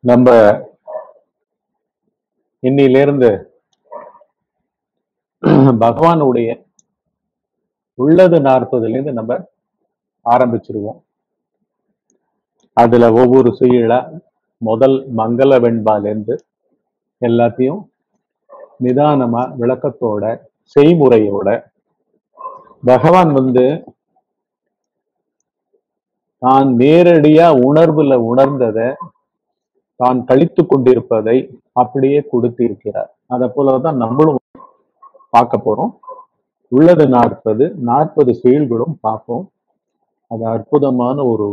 நம்ம இன்னிலிருந்து பகவானுடைய உள்ளது நாற்பதுல இருந்து நம்ம ஆரம்பிச்சிருவோம் அதுல ஒவ்வொரு சுயிலா முதல் மங்கள வெண்பாலேருந்து எல்லாத்தையும் நிதானமா விளக்கத்தோட செய்முறையோட பகவான் வந்து தான் நேரடியா உணர்வுல உணர்ந்ததை தான் கழித்து கொண்டிருப்பதை அப்படியே கொடுத்து இருக்கிறார் அதை போலதான் நம்மளும் பார்க்க போறோம் உள்ளது நாற்பது நாற்பது செயல்களும் பார்ப்போம் அது அற்புதமான ஒரு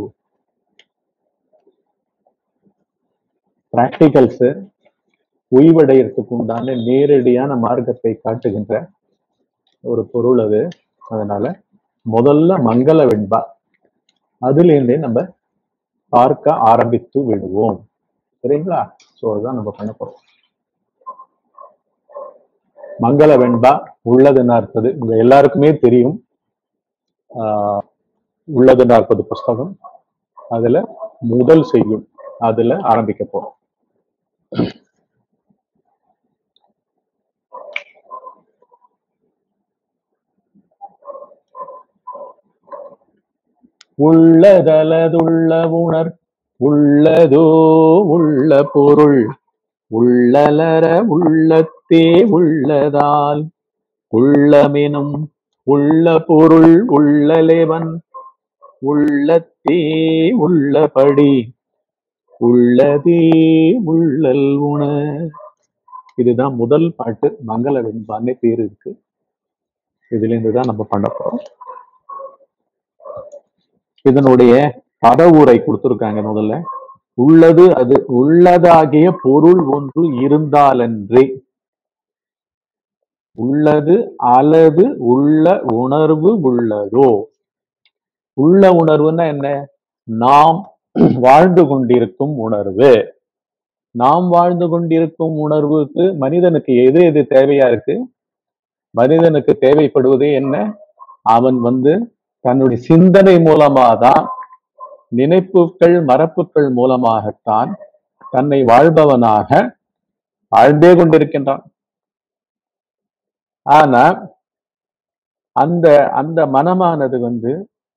பிராக்டிகல்ஸ் ஓய்வடையறதுக்கு உண்டான நேரடியான மார்க்கத்தை காட்டுகின்ற ஒரு பொருள் அது அதனால முதல்ல மங்கள வெண்பா அதுலேருந்தே நம்ம பார்க்க ஆரம்பித்து விடுவோம் சரிங்களா ஸோ அதுதான் நம்ம பண்ண போறோம் மங்கள வெண்பா உள்ளது நாற்பது உங்க எல்லாருக்குமே தெரியும் ஆஹ் உள்ளது நாற்பது புஸ்தகம் அதுல முதல் செய்யும் அதுல ஆரம்பிக்க போறோம் உள்ளதலதுள்ள உணர் உள்ளதோ உள்ள பொருள் உள்ளலர உள்ளத்தே உள்ளதால் உள்ளமெனும் உள்ள பொருள் உள்ளலேவன் உள்ளத்தே உள்ளபடி உள்ளதே உள்ளல் உண இதுதான் முதல் பாட்டு மங்கள வெண்பான்னே பேர் இருக்கு இதுல இருந்து தான் நம்ம பண்ண போறோம் இதனுடைய பதவுரை கொடுத்திருக்காங்க முதல்ல உள்ளது அது உள்ளதாகிய பொருள் ஒன்று இருந்தாலன்றே உள்ளது அல்லது உள்ள உணர்வு உள்ளதோ உள்ள உணர்வுன்னா என்ன நாம் வாழ்ந்து கொண்டிருக்கும் உணர்வு நாம் வாழ்ந்து கொண்டிருக்கும் உணர்வுக்கு மனிதனுக்கு எது எது தேவையா இருக்கு மனிதனுக்கு தேவைப்படுவது என்ன அவன் வந்து தன்னுடைய சிந்தனை மூலமா தான் நினைப்புகள் மரப்புகள் மூலமாகத்தான் தன்னை வாழ்பவனாக வாழ்ந்தே கொண்டிருக்கின்றான் ஆனா அந்த அந்த மனமானது வந்து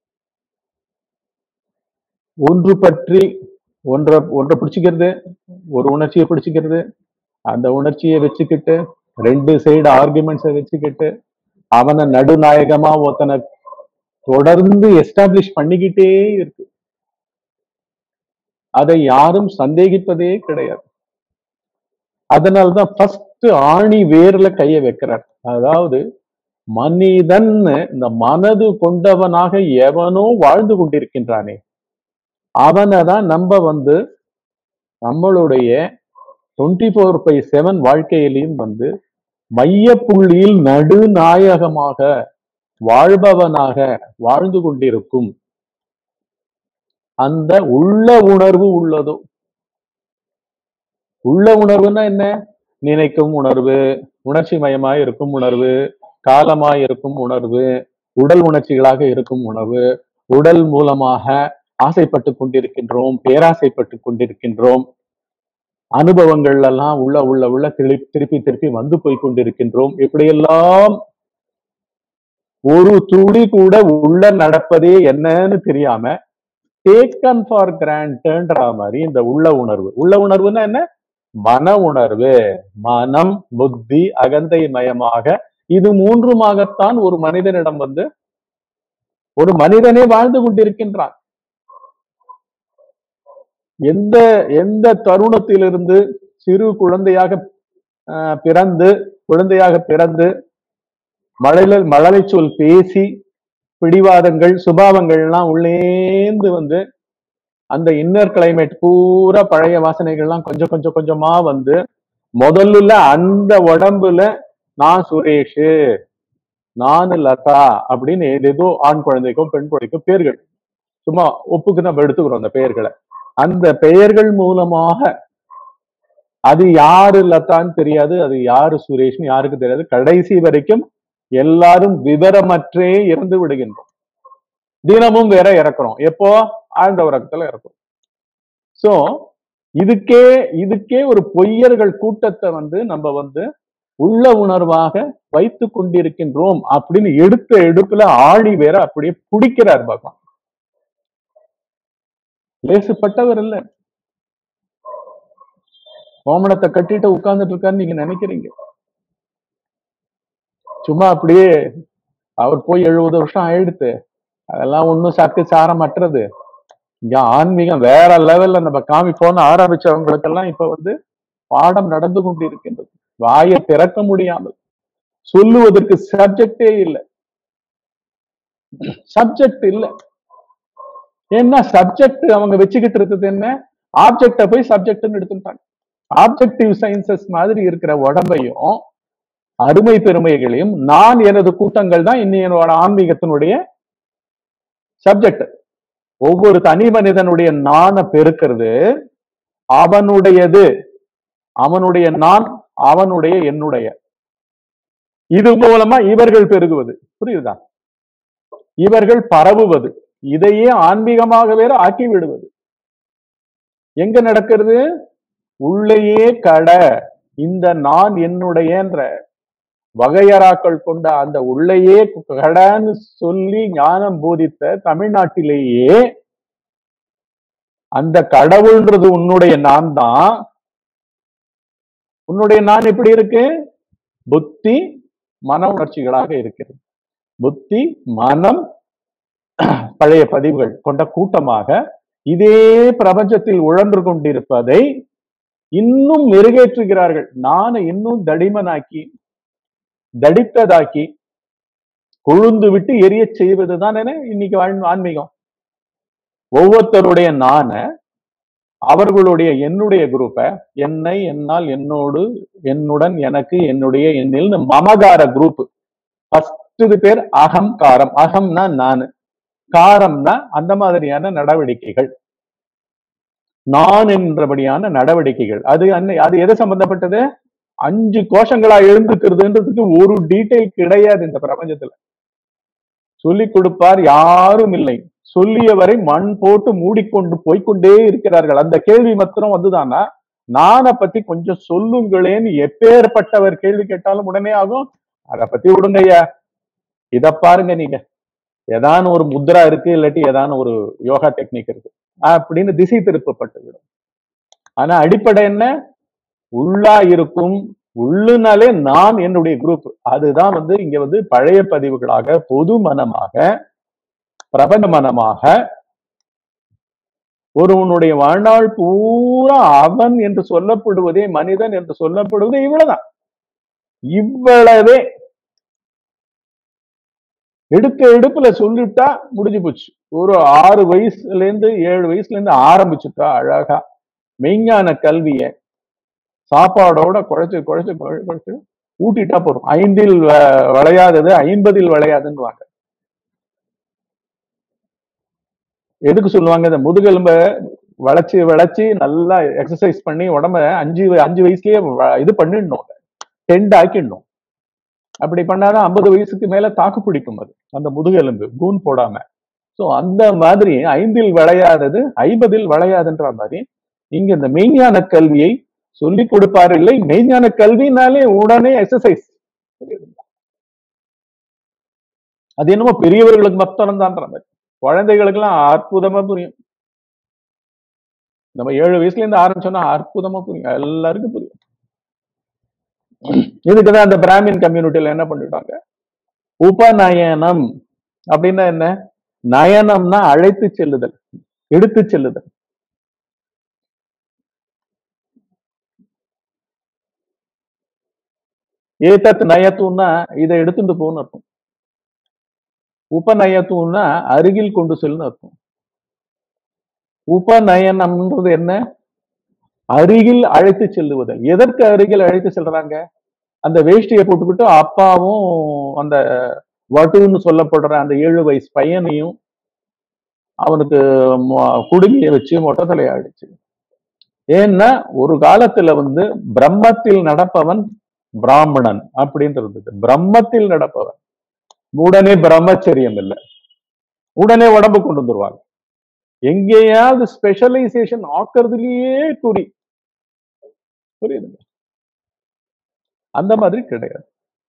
ஒன்று பற்றி ஒன்றை ஒன்றை பிடிச்சிக்கிறது ஒரு உணர்ச்சியை பிடிச்சிக்கிறது அந்த உணர்ச்சியை வச்சுக்கிட்டு ரெண்டு சைடு ஆர்குமெண்ட்ஸை வச்சுக்கிட்டு அவனை நடுநாயகமா ஒருத்தனை தொடர்ந்து எஸ்டாப்ளிஷ் பண்ணிக்கிட்டே இருக்கு அதை யாரும் சந்தேகிப்பதே கிடையாது அதனால்தான் ஃபர்ஸ்ட் ஆணி வேர்ல கைய வைக்கிறார் அதாவது மனிதன் இந்த மனது கொண்டவனாக எவனோ வாழ்ந்து கொண்டிருக்கின்றானே அவனை தான் நம்ம வந்து நம்மளுடைய டுவெண்ட்டி ஃபோர் பை செவன் வாழ்க்கையிலையும் வந்து மையப்புள்ளியில் நடுநாயகமாக வாழ்பவனாக வாழ்ந்து கொண்டிருக்கும் அந்த உள்ள உணர்வு உள்ளதோ உள்ள உணர்வுன்னா என்ன நினைக்கும் உணர்வு உணர்ச்சி மயமாய் இருக்கும் உணர்வு காலமாய் இருக்கும் உணர்வு உடல் உணர்ச்சிகளாக இருக்கும் உணர்வு உடல் மூலமாக ஆசைப்பட்டு கொண்டிருக்கின்றோம் பேராசைப்பட்டு கொண்டிருக்கின்றோம் அனுபவங்கள் எல்லாம் உள்ள உள்ள உள்ள திருப்பி திருப்பி திருப்பி வந்து போய் கொண்டிருக்கின்றோம் இப்படியெல்லாம் ஒரு துளி கூட உள்ள நடப்பதே என்னன்னு தெரியாம டேக்கன் ஃபார் கிராண்டன்ற மாதிரி இந்த உள்ள உணர்வு உள்ள உணர்வுன்னா என்ன மன உணர்வு மனம் புத்தி அகந்தை மயமாக இது மூன்றுமாகத்தான் ஒரு மனிதனிடம் வந்து ஒரு மனிதனே வாழ்ந்து கொண்டிருக்கின்றான் எந்த எந்த தருணத்திலிருந்து சிறு குழந்தையாக ஆஹ், பிறந்து குழந்தையாக பிறந்து மழலை மழலை சொல் பேசி பிடிவாதங்கள் சுபாவங்கள்லாம் உள்ளேந்து வந்து அந்த இன்னர் கிளைமேட் பூரா பழைய வாசனைகள்லாம் கொஞ்சம் கொஞ்சம் கொஞ்சமா வந்து முதல்ல அந்த உடம்புல நான் சுரேஷ் நான் லதா அப்படின்னு ஏதேதோ ஆண் குழந்தைக்கும் பெண் குழந்தைக்கும் பேர்கள் சும்மா ஒப்புக்கு நம்ம எடுத்துக்கிறோம் அந்த பெயர்களை அந்த பெயர்கள் மூலமாக அது யாரு லதான்னு தெரியாது அது யாரு சுரேஷ்னு யாருக்கு தெரியாது கடைசி வரைக்கும் எல்லாரும் விவரமற்றே இறந்து விடுகின்றோம் தினமும் வேற இறக்குறோம் எப்போ ஆழ்ந்த உறக்கத்துல இறக்குறோம் சோ இதுக்கே இதுக்கே ஒரு பொய்யர்கள் கூட்டத்தை வந்து நம்ம வந்து உள்ள உணர்வாக வைத்து கொண்டிருக்கின்றோம் அப்படின்னு எடுத்த எடுப்புல ஆழி வேற அப்படியே பிடிக்கிறார் பகவான் லேசுப்பட்டவர் இல்ல கோமணத்தை கட்டிட்டு உட்கார்ந்துட்டு இருக்காருன்னு நீங்க நினைக்கிறீங்க சும்மா அப்படியே அவர் போய் எழுபது வருஷம் ஆயிடுத்து அதெல்லாம் ஒண்ணும் சத்து சாரமற்றது இங்க ஆன்மீகம் வேற லெவல்ல நம்ம காமிப்போன்னு ஆரம்பிச்சவங்களுக்கெல்லாம் இப்ப வந்து பாடம் நடந்து கொண்டிருக்கின்றது வாயை திறக்க முடியாமல் சொல்லுவதற்கு சப்ஜெக்டே இல்லை சப்ஜெக்ட் இல்ல ஏன்னா சப்ஜெக்ட் அவங்க வச்சுக்கிட்டு இருக்குது என்ன ஆப்ஜெக்ட போய் சப்ஜெக்ட்னு எடுத்துட்டாங்க ஆப்ஜெக்டிவ் சயின்சஸ் மாதிரி இருக்கிற உடம்பையும் அருமை பெருமைகளையும் நான் எனது கூட்டங்கள் தான் இன்னும் என்னோட ஆன்மீகத்தினுடைய சப்ஜெக்ட் ஒவ்வொரு தனி மனிதனுடைய நான பெருக்கிறது அவனுடையது அவனுடைய நான் அவனுடைய என்னுடைய இது மூலமா இவர்கள் பெருகுவது புரியுதா இவர்கள் பரவுவது இதையே ஆன்மீகமாக வேற ஆக்கி விடுவது எங்க நடக்கிறது உள்ளேயே கட இந்த நான் என்னுடையன்ற வகையறாக்கள் கொண்ட அந்த உள்ளேயே கடன்னு சொல்லி ஞானம் போதித்த தமிழ்நாட்டிலேயே அந்த கடவுள்ன்றது உன்னுடைய நான் தான் உன்னுடைய நான் எப்படி இருக்கு புத்தி மன உணர்ச்சிகளாக இருக்கிறது புத்தி மனம் பழைய பதிவுகள் கொண்ட கூட்டமாக இதே பிரபஞ்சத்தில் உழன்று கொண்டிருப்பதை இன்னும் மெருகேற்றுகிறார்கள் நானை இன்னும் தடிமனாக்கி தடித்ததாக்கி கொழுந்து விட்டு எரிய செய்வதுதான் என இன்னைக்கு வாழ் ஆன்மீகம் ஒவ்வொருத்தருடைய நான அவர்களுடைய என்னுடைய குரூப்பை என்னை என்னால் என்னோடு என்னுடன் எனக்கு என்னுடைய என்னில் மமகார குரூப் ஃபர்ஸ்ட் பேர் அகம் காரம் அகம்னா நானு காரம்னா அந்த மாதிரியான நடவடிக்கைகள் நான் என்றபடியான நடவடிக்கைகள் அது அன்னை அது எது சம்பந்தப்பட்டது அஞ்சு கோஷங்களா எழுந்துக்கிறதுன்றதுக்கு ஒரு டீட்டெயில் கிடையாது இந்த பிரபஞ்சத்துல சொல்லிக் கொடுப்பார் யாரும் இல்லை சொல்லியவரை மண் போட்டு மூடிக்கொண்டு போய்க்கொண்டே இருக்கிறார்கள் அந்த கேள்வி மாத்திரம் வந்துதானா நானை பத்தி கொஞ்சம் சொல்லுங்களேன்னு எப்பேற்பட்டவர் கேள்வி கேட்டாலும் உடனே ஆகும் அதை பத்தி விடுங்க ஐயா இத பாருங்க நீங்க ஏதான ஒரு முத்ரா இருக்கு இல்லாட்டி ஏதான ஒரு யோகா டெக்னிக் இருக்கு அப்படின்னு திசை திருப்பப்பட்டு விடும் ஆனா அடிப்படை என்ன உள்ளா இருக்கும் உள்ளுனாலே நான் என்னுடைய குரூப் அதுதான் வந்து இங்க வந்து பழைய பதிவுகளாக பொது மனமாக பிரபஞ்ச மனமாக ஒருவனுடைய வாழ்நாள் பூரா அவன் என்று சொல்லப்படுவதே மனிதன் என்று சொல்லப்படுவதே இவ்வளவுதான் இவ்வளவே எடுக்க எடுப்புல சொல்லிட்டா முடிஞ்சு போச்சு ஒரு ஆறு வயசுல இருந்து ஏழு வயசுல இருந்து ஆரம்பிச்சுட்டா அழகா மெய்ஞான கல்விய சாப்பாடோட குழைச்சு குழைச்சு குழ- குழைச்சு ஊட்டிட்டா போதும் ஐந்தில் வ- விளையாதது ஐம்பதில் விளையாதுன்னு வாங்க எதுக்கு சொல்லுவாங்க இந்த முதுகெலும்ப வளைச்சு வளைச்சு நல்லா எக்ஸசைஸ் பண்ணி உடம்ப அஞ்சு அஞ்சு வயசுலயே வ- இது பண்ணிடணும் டென்ட் ஆக்கிடணும் அப்படி பண்ணாதான் ஐம்பது வயசுக்கு மேல தாக்கு பிடிக்கும் அது அந்த முதுகெலும்பு கூன் போடாம சோ அந்த மாதிரி ஐந்தில் விளையாதது ஐம்பதில் விளையாதுன்ற மாதிரி இங்க இந்த மெய்ஞான கல்வியை சொல்லி கொடுப்பார் இல்லை மெய்ஞான கல்வினாலே உடனே எக்ஸசைஸ் அது என்னமோ பெரியவர்களுக்கு மொத்தம் தான்ற மாதிரி குழந்தைகளுக்கு எல்லாம் அற்புதமா புரியும் நம்ம ஏழு வயசுல இருந்து ஆரம்பிச்சோம்னா அற்புதமா புரியும் எல்லாருக்கும் புரியும் இதுக்குதான் அந்த பிராமின் கம்யூனிட்டியில என்ன பண்ணிட்டாங்க உபநயனம் அப்படின்னா என்ன நயனம்னா அழைத்து செல்லுதல் எடுத்து செல்லுதல் ஏதத் நயத்துன்னா இதை எடுத்துட்டு போகணும்னு அர்த்தம் உபநயத்துன்னா அருகில் கொண்டு செல்லுன்னு அர்த்தம் உபநயனம்ன்றது என்ன அருகில் அழைத்து செல்லுவதல் எதற்கு அருகில் அழைத்து செல்றாங்க அந்த வேஷ்டியை போட்டுக்கிட்டு அப்பாவும் அந்த வட்டுன்னு சொல்லப்படுற அந்த ஏழு வயசு பையனையும் அவனுக்கு மொ- குடுமியை வச்சு மொட்டை தலையை அடிச்சு ஏன்னா ஒரு காலத்துல வந்து பிரம்மத்தில் நடப்பவன் பிராமணன் அப்படின்றது பிரம்மத்தில் நடப்பவன் உடனே பிரம்மச்சரியம் இல்லை உடனே உடம்பு கொண்டு வந்துருவாங்க எங்கேயாவது ஸ்பெஷலைசேஷன் ஆக்குறதுலயே குறி புரியுதுங்க அந்த மாதிரி கிடையாது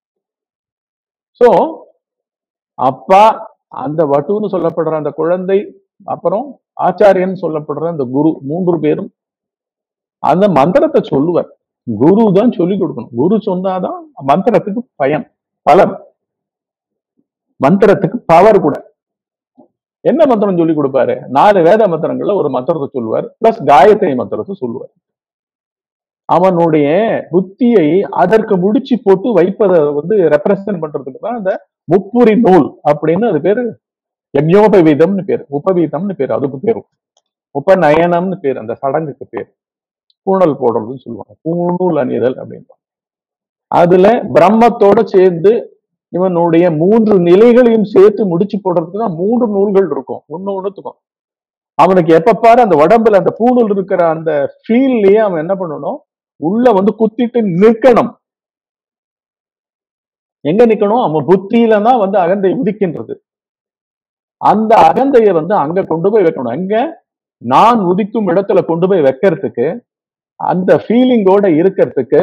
சோ அப்பா அந்த வட்டுன்னு சொல்லப்படுற அந்த குழந்தை அப்புறம் ஆச்சாரியன் சொல்லப்படுற அந்த குரு மூன்று பேரும் அந்த மந்திரத்தை சொல்லுவார் குரு தான் சொல்லி கொடுக்கணும் குரு சொன்னாதான் மந்திரத்துக்கு பயன் பலன் மந்திரத்துக்கு பவர் கூட என்ன மந்திரம் சொல்லி கொடுப்பாரு நாலு வேத மந்திரங்கள்ல ஒரு மந்திரத்தை சொல்லுவார் பிளஸ் காயத்ரி மந்திரத்தை சொல்லுவார் அவனுடைய புத்தியை அதற்கு முடிச்சு போட்டு வைப்பதை வந்து ரெப்ரசன்ட் பண்றதுக்கு தான் அந்த முப்புரி நூல் அப்படின்னு அது பேரு யஜ்யோபவீதம்னு பேரு உபவீதம்னு பேரு அதுக்கு பேரு உபநயனம்னு பேரு அந்த சடங்குக்கு பேரு பூணல் போடுறதுன்னு சொல்லுவாங்க பூணூல் அணிதல் அப்படின்னு அதுல பிரம்மத்தோட சேர்ந்து இவனுடைய மூன்று நிலைகளையும் சேர்த்து முடிச்சு போடுறதுக்கு தான் மூன்று நூல்கள் இருக்கும் ஒண்ணு ஒண்ணுத்துக்கும் அவனுக்கு எப்ப பாரு அந்த உடம்புல அந்த பூணூல் இருக்கிற அந்த ஃபீல்லயே அவன் என்ன பண்ணணும் உள்ள வந்து குத்திட்டு நிற்கணும் எங்க நிக்கணும் அவன் புத்தியில தான் வந்து அகந்தை உதிக்கின்றது அந்த அகந்தையை வந்து அங்க கொண்டு போய் வைக்கணும் அங்க நான் உதிக்கும் இடத்துல கொண்டு போய் வைக்கிறதுக்கு அந்த ஃபீலிங்கோட இருக்கிறதுக்கு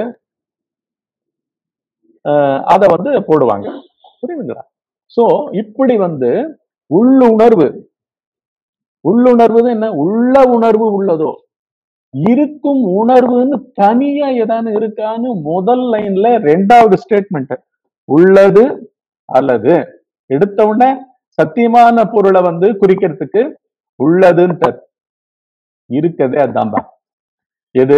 அதை வந்து போடுவாங்க புரியுதுங்களா சோ இப்படி வந்து உள்ளுணர்வு உள்ளுணர்வு என்ன உள்ள உணர்வு உள்ளதோ இருக்கும் உணர்வுன்னு தனியா ஏதானு இருக்கான்னு முதல் லைன்ல ரெண்டாவது ஸ்டேட்மெண்ட் உள்ளது அல்லது எடுத்த உடனே சத்தியமான பொருளை வந்து குறிக்கிறதுக்கு உள்ளதுன்னு இருக்கதே அதான்பா எது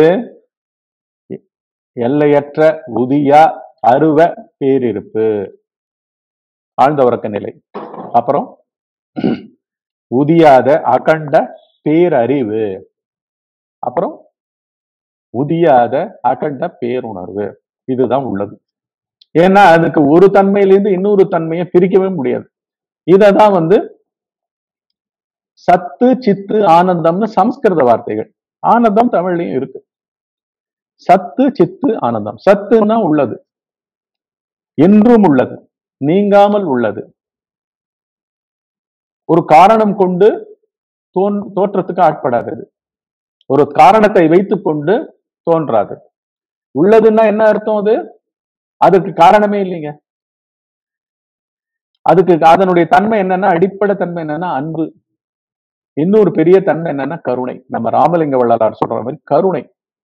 எல்லையற்ற உதியா அருவ பேரிருப்பு ஆழ்ந்த உறக்க நிலை அப்புறம் உதியாத அகண்ட பேரறிவு அப்புறம் உதியாத அகண்ட பேருணர்வு இதுதான் உள்ளது ஏன்னா அதுக்கு ஒரு தன்மையிலிருந்து இன்னொரு தன்மையை பிரிக்கவே முடியாது இததான் வந்து சத்து சித்து ஆனந்தம்னு சம்ஸ்கிருத வார்த்தைகள் ஆனந்தம் தமிழ்லயும் இருக்கு சத்து சித்து ஆனந்தம் சத்துன்னா உள்ளது என்றும் உள்ளது நீங்காமல் உள்ளது ஒரு காரணம் கொண்டு தோன் தோற்றத்துக்கு ஆட்படாதது ஒரு காரணத்தை வைத்துக் கொண்டு தோன்றாது உள்ளதுன்னா என்ன அர்த்தம் அது அதுக்கு காரணமே இல்லைங்க அதுக்கு அதனுடைய தன்மை என்னன்னா அடிப்படை தன்மை என்னன்னா அன்பு இன்னொரு பெரிய தன்மை என்னன்னா கருணை நம்ம ராமலிங்க வள்ளலார் சொல்ற மாதிரி கருணை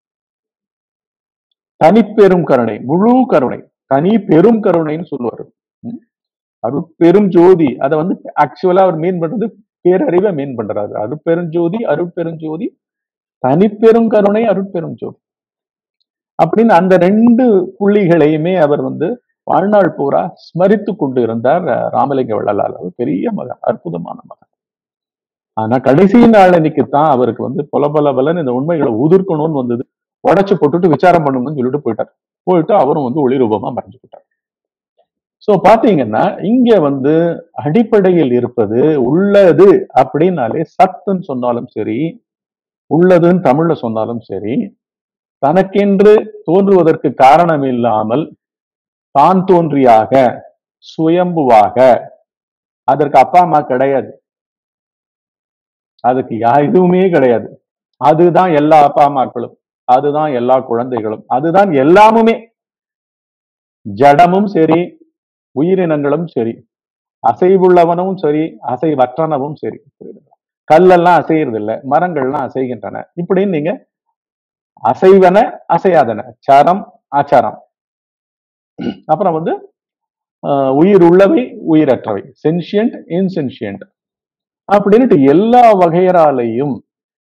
தனிப்பெரும் கருணை முழு கருணை தனி பெரும் கருணைன்னு சொல்லுவாரு அருட்பெரும் ஜோதி அதை வந்து ஆக்சுவலா அவர் மீன் பண்றது பேரறிவை மீன் பண்றாரு அருட்பெருஞ்சோதி அருட்பெருஞ்சோதி தனிப்பெரும் கருணை அருட்பெரும் ஜோதி அப்படின்னு அந்த ரெண்டு புள்ளிகளையுமே அவர் வந்து வாழ்நாள் பூரா ஸ்மரித்து கொண்டு இருந்தார் ராமலிங்க வள்ளலார் அவர் பெரிய மகன் அற்புதமான மகன் ஆனா கடைசி நாளன்னைக்கு தான் அவருக்கு வந்து பல பல பலன் இந்த உண்மைகளை உதிர்க்கணும்னு வந்தது உடச்சு போட்டுட்டு விசாரம் பண்ணணும்னு சொல்லிட்டு போயிட்டார் போயிட்டு அவரும் வந்து ஒளி ரூபமா மறைஞ்சு போட்டார் சோ பாத்தீங்கன்னா இங்க வந்து அடிப்படையில் இருப்பது உள்ளது அப்படின்னாலே சத்துன்னு சொன்னாலும் சரி உள்ளதுன்னு தமிழ்ல சொன்னாலும் சரி தனக்கென்று தோன்றுவதற்கு காரணம் இல்லாமல் தான் தோன்றியாக சுயம்புவாக அதற்கு அப்பா அம்மா கிடையாது அதுக்கு யா எதுவுமே கிடையாது அதுதான் எல்லா அப்பா அம்மாக்களும் அதுதான் எல்லா குழந்தைகளும் அதுதான் எல்லாமுமே ஜடமும் சரி உயிரினங்களும் சரி அசைவுள்ளவனும் சரி அசைவற்றனவும் சரி கல்லெல்லாம் அசையறது இல்லை மரங்கள்லாம் அசைகின்றன இப்படின்னு நீங்க அசைவன அசையாதன சரம் ஆச்சாரம் அப்புறம் வந்து உயிர் உள்ளவை உயிரற்றவை சென்சியன்ட் இன்சென்சியன்ட் அப்படின்ட்டு எல்லா வகையராலையும்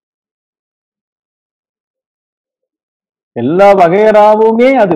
எல்லா வகையராவுமே அது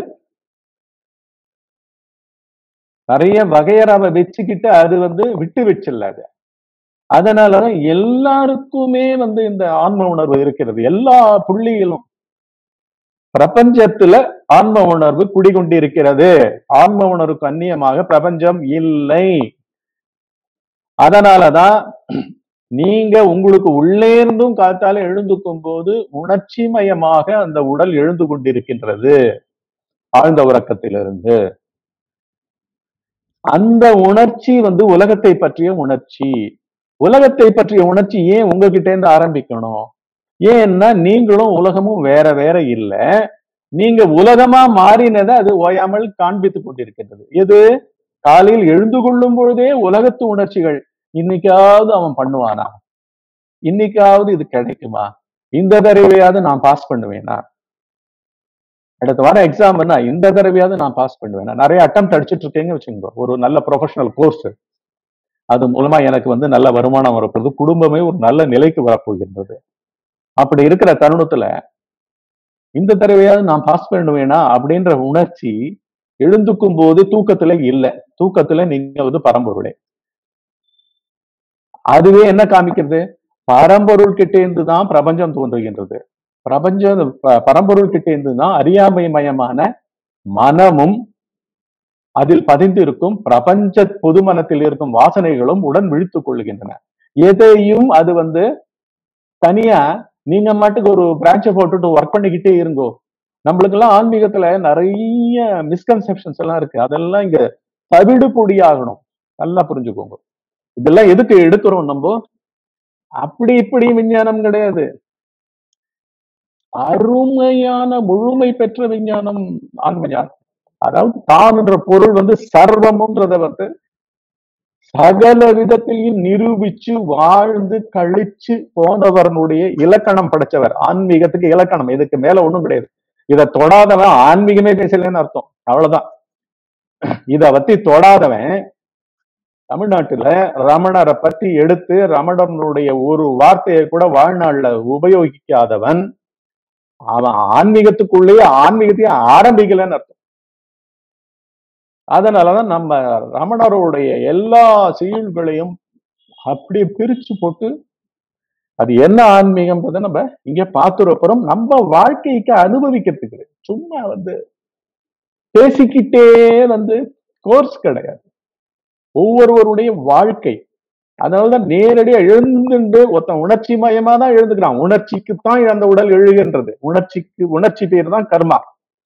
நிறைய வகையராவை வச்சுக்கிட்டு அது வந்து விட்டு வச்சிடல அது அதனாலதான் எல்லாருக்குமே வந்து இந்த ஆன்ம உணர்வு இருக்கிறது எல்லா புள்ளியிலும் பிரபஞ்சத்துல ஆன்ம உணர்வு குடிகொண்டிருக்கிறது ஆன்ம உணர்வுக்கு அந்நியமாக பிரபஞ்சம் இல்லை அதனாலதான் நீங்க உங்களுக்கு உள்ளே இருந்தும் காத்தால எழுந்துக்கும் போது உணர்ச்சி மயமாக அந்த உடல் எழுந்து கொண்டிருக்கின்றது ஆழ்ந்த உறக்கத்திலிருந்து அந்த உணர்ச்சி வந்து உலகத்தை பற்றிய உணர்ச்சி உலகத்தை பற்றிய உணர்ச்சி ஏன் உங்ககிட்ட இருந்து ஆரம்பிக்கணும் ஏன்னா நீங்களும் உலகமும் வேற வேற இல்ல நீங்க உலகமா மாறினதை அது ஓயாமல் காண்பித்துக் கொண்டிருக்கின்றது எது காலையில் எழுந்து கொள்ளும் பொழுதே உலகத்து உணர்ச்சிகள் இன்னைக்காவது அவன் பண்ணுவானா இன்னைக்காவது இது கிடைக்குமா இந்த தடவையாவது நான் பாஸ் பண்ணுவேனா அடுத்த வாரம் எக்ஸாம் என்ன இந்த தடவையாவது நான் பாஸ் பண்ணுவேனா நிறைய அட்டம் அடிச்சிட்டு இருக்கேங்க வச்சுக்கோங்க ஒரு நல்ல ப்ரொஃபஷனல் கோர்ஸ் அது மூலமா எனக்கு வந்து நல்ல வருமானம் வரப்போகுது குடும்பமே ஒரு நல்ல நிலைக்கு வரப்போகின்றது அப்படி இருக்கிற தருணத்துல இந்த தடவையாவது நான் பாஸ் பண்ணுவேனா அப்படின்ற உணர்ச்சி எழுந்துக்கும் போது தூக்கத்துல இல்ல தூக்கத்துல நீங்க வந்து பரம்பொருளே அதுவே என்ன காமிக்கிறது பரம்பொருள் கிட்ட இருந்து தான் பிரபஞ்சம் தோன்றுகின்றது பிரபஞ்சம் ப- பரம்பொருள் கிட்ட இருந்து தான் அறியாமை மயமான மனமும் அதில் பதிந்து இருக்கும் பிரபஞ்ச பொது மனத்தில் இருக்கும் வாசனைகளும் உடன் விழித்துக் கொள்கின்றன எதையும் அது வந்து தனியா நீங்க மாட்டுக்கு ஒரு பிரான்ச்சை போட்டுட்டு ஒர்க் பண்ணிக்கிட்டே இருங்கோ நம்மளுக்கெல்லாம் ஆன்மீகத்துல நிறைய மிஸ்கன்செப்ஷன்ஸ் எல்லாம் இருக்கு அதெல்லாம் இங்க தவிடு பொடியாகணும் நல்லா புரிஞ்சுக்கோங்க இதெல்லாம் எதுக்கு எடுக்கிறோம் நம்ம அப்படி இப்படி விஞ்ஞானம் கிடையாது அருமையான முழுமை பெற்ற விஞ்ஞானம் ஆன்ம ஞானம் அதாவது தான் என்ற பொருள் வந்து சர்வம்ன்றத வந்து சகல விதத்திலையும் நிரூபிச்சு வாழ்ந்து கழிச்சு போனவரனுடைய இலக்கணம் படைச்சவர் ஆன்மீகத்துக்கு இலக்கணம் இதுக்கு மேல ஒண்ணும் கிடையாது இதை தொடாதவன் ஆன்மீகமே பேசலன்னு அர்த்தம் அவ்வளவுதான் இத பத்தி தொடாதவன் தமிழ்நாட்டுல ரமணரை பத்தி எடுத்து ரமணனுடைய ஒரு வார்த்தையை கூட வாழ்நாள்ல உபயோகிக்காதவன் அவன் ஆன்மீகத்துக்குள்ளேயே ஆன்மீகத்தையே ஆரம்பிக்கலன்னு அர்த்தம் அதனாலதான் நம்ம ரமணருடைய எல்லா செய்யுள்களையும் அப்படியே பிரிச்சு போட்டு அது என்ன ஆன்மீகம்ன்றதை நம்ம இங்க பார்த்துருப்போம் நம்ம வாழ்க்கைக்கு அனுபவிக்கிறதுக்கு சும்மா வந்து பேசிக்கிட்டே வந்து கோர்ஸ் கிடையாது ஒவ்வொருவருடைய வாழ்க்கை அதனாலதான் நேரடியா எழுந்துண்டு ஒருத்தன் உணர்ச்சி மயமா தான் எழுந்துக்கிறான் உணர்ச்சிக்கு தான் அந்த உடல் எழுகின்றது உணர்ச்சிக்கு உணர்ச்சி பேர் தான் கர்மா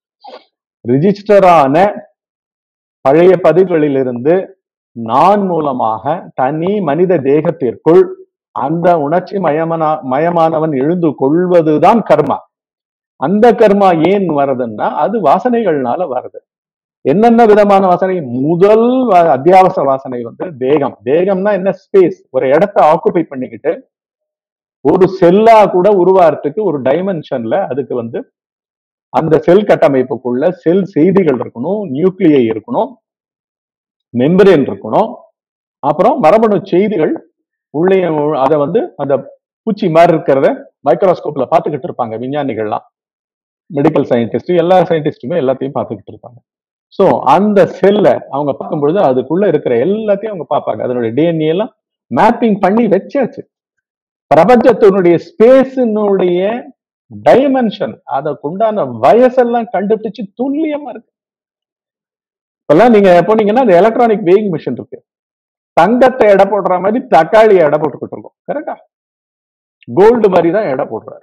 ரிஜிஸ்டரான பழைய பதிவுகளிலிருந்து நான் மூலமாக தனி மனித தேகத்திற்குள் அந்த உணர்ச்சி மயமனா மயமானவன் எழுந்து கொள்வதுதான் கர்மா அந்த கர்மா ஏன் வருதுன்னா அது வாசனைகள்னால வருது என்னென்ன விதமான வாசனை முதல் வ- அத்தியாவசிய வாசனை வந்து தேகம் தேகம்னா என்ன ஸ்பேஸ் ஒரு இடத்த ஆக்குபை பண்ணிக்கிட்டு ஒரு செல்லா கூட உருவாகிறதுக்கு ஒரு டைமென்ஷன்ல அதுக்கு வந்து அந்த செல் கட்டமைப்புக்குள்ள செல் செய்திகள் இருக்கணும் நியூக்ளியை இருக்கணும் மெம்பரேன் இருக்கணும் அப்புறம் மரபணு செய்திகள் உள்ளே அதை வந்து அந்த பூச்சி மாதிரி இருக்கிறத மைக்ரோஸ்கோப்ல பார்த்துக்கிட்டு இருப்பாங்க விஞ்ஞானிகள்லாம் மெடிக்கல் சயின்டிஸ்ட் எல்லா சயின்டிஸ்டுமே எல்லாத்தையும் பார்த்துக்கிட்டு இருப்பாங்க ஸோ அந்த செல்லை அவங்க பார்க்கும்பொழுது அதுக்குள்ள இருக்கிற எல்லாத்தையும் அவங்க பார்ப்பாங்க அதனுடைய டிஎன்ஏ எல்லாம் மேப்பிங் பண்ணி வச்சாச்சு பிரபஞ்சத்தினுடைய ஸ்பேஸினுடைய டைமென்ஷன் அதற்குண்டான வயசெல்லாம் கண்டுபிடிச்சு துல்லியமா இருக்கு இப்பெல்லாம் நீங்க போனீங்கன்னா அந்த எலக்ட்ரானிக் வெயிங் மிஷின் இருக்கு தங்கத்தை எடை போடுற மாதிரி தக்காளியை எடை போட்டுக்கிட்டு இருக்கோம் கரெக்டா கோல்டு மாதிரி தான் எடை போடுறாரு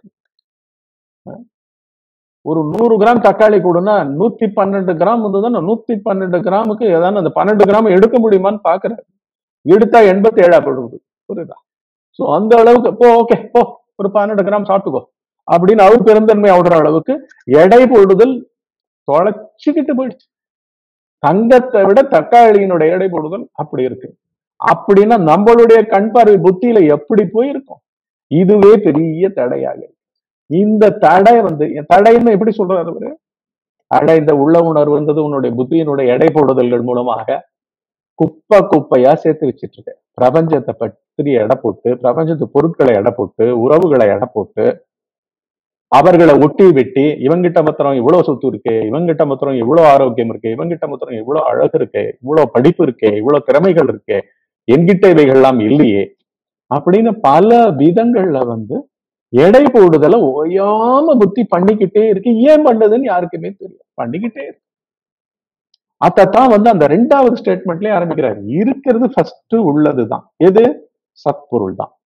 ஒரு நூறு கிராம் தக்காளி கூடனா நூத்தி பன்னெண்டு கிராம் இருந்ததுன்னா நூத்தி பன்னெண்டு கிராமுக்கு ஏதாவது அந்த பன்னெண்டு கிராம் எடுக்க முடியுமான்னு பாக்குறாரு எடுத்தா எண்பத்தி ஏழா போடுது புரியுதா சோ அந்த அளவுக்கு போ ஓகே போ ஒரு பன்னெண்டு கிராம் சாப்பிட்டுக்கோ அப்படின்னு அவர் பெருந்தன்மை ஆடுற அளவுக்கு எடை போடுதல் தொலைச்சுக்கிட்டு போயிடுச்சு தங்கத்தை விட தக்காளியினுடைய எடை போடுதல் அப்படி இருக்கு அப்படின்னா நம்மளுடைய கண் பார்வை புத்தியில எப்படி போயிருக்கும் இதுவே பெரிய தடையாக இருக்கு. இந்த தடை வந்து தடைன்னு எப்படி சொல்றாரு அவரு அடைந்த உள்ள உணர்வு வந்தது உன்னுடைய புத்தியினுடைய எடை போடுதல்கள் மூலமாக குப்பை குப்பையா சேர்த்து வச்சிட்டு இருக்க பிரபஞ்சத்தை பற்றி எடை போட்டு பிரபஞ்சத்து பொருட்களை எடை போட்டு உறவுகளை எடை போட்டு அவர்களை ஒட்டி வெட்டி இவங்கிட்ட மாத்திரம் இவ்வளவு சொத்து இருக்கு இவங்கிட்ட மாத்திரம் இவ்வளவு ஆரோக்கியம் இருக்கு இவங்கிட்ட மாத்திரம் இவ்வளவு அழகு இருக்கு இவ்வளவு படிப்பு இருக்கு இவ்வளவு திறமைகள் இருக்கு என்கிட்ட இவைகள்லாம் இல்லையே அப்படின்னு பல விதங்கள்ல வந்து எடை போடுதலை ஓயாம புத்தி பண்ணிக்கிட்டே இருக்கு ஏன் பண்ணதுன்னு யாருக்குமே தெரியும் பண்ணிக்கிட்டே இருக்கு அதான் வந்து அந்த ரெண்டாவது ஸ்டேட்மெண்ட்லயே ஆரம்பிக்கிறாரு இருக்கிறது ஃபர்ஸ்ட் உள்ளதுதான் எது சத்பொருள் தான்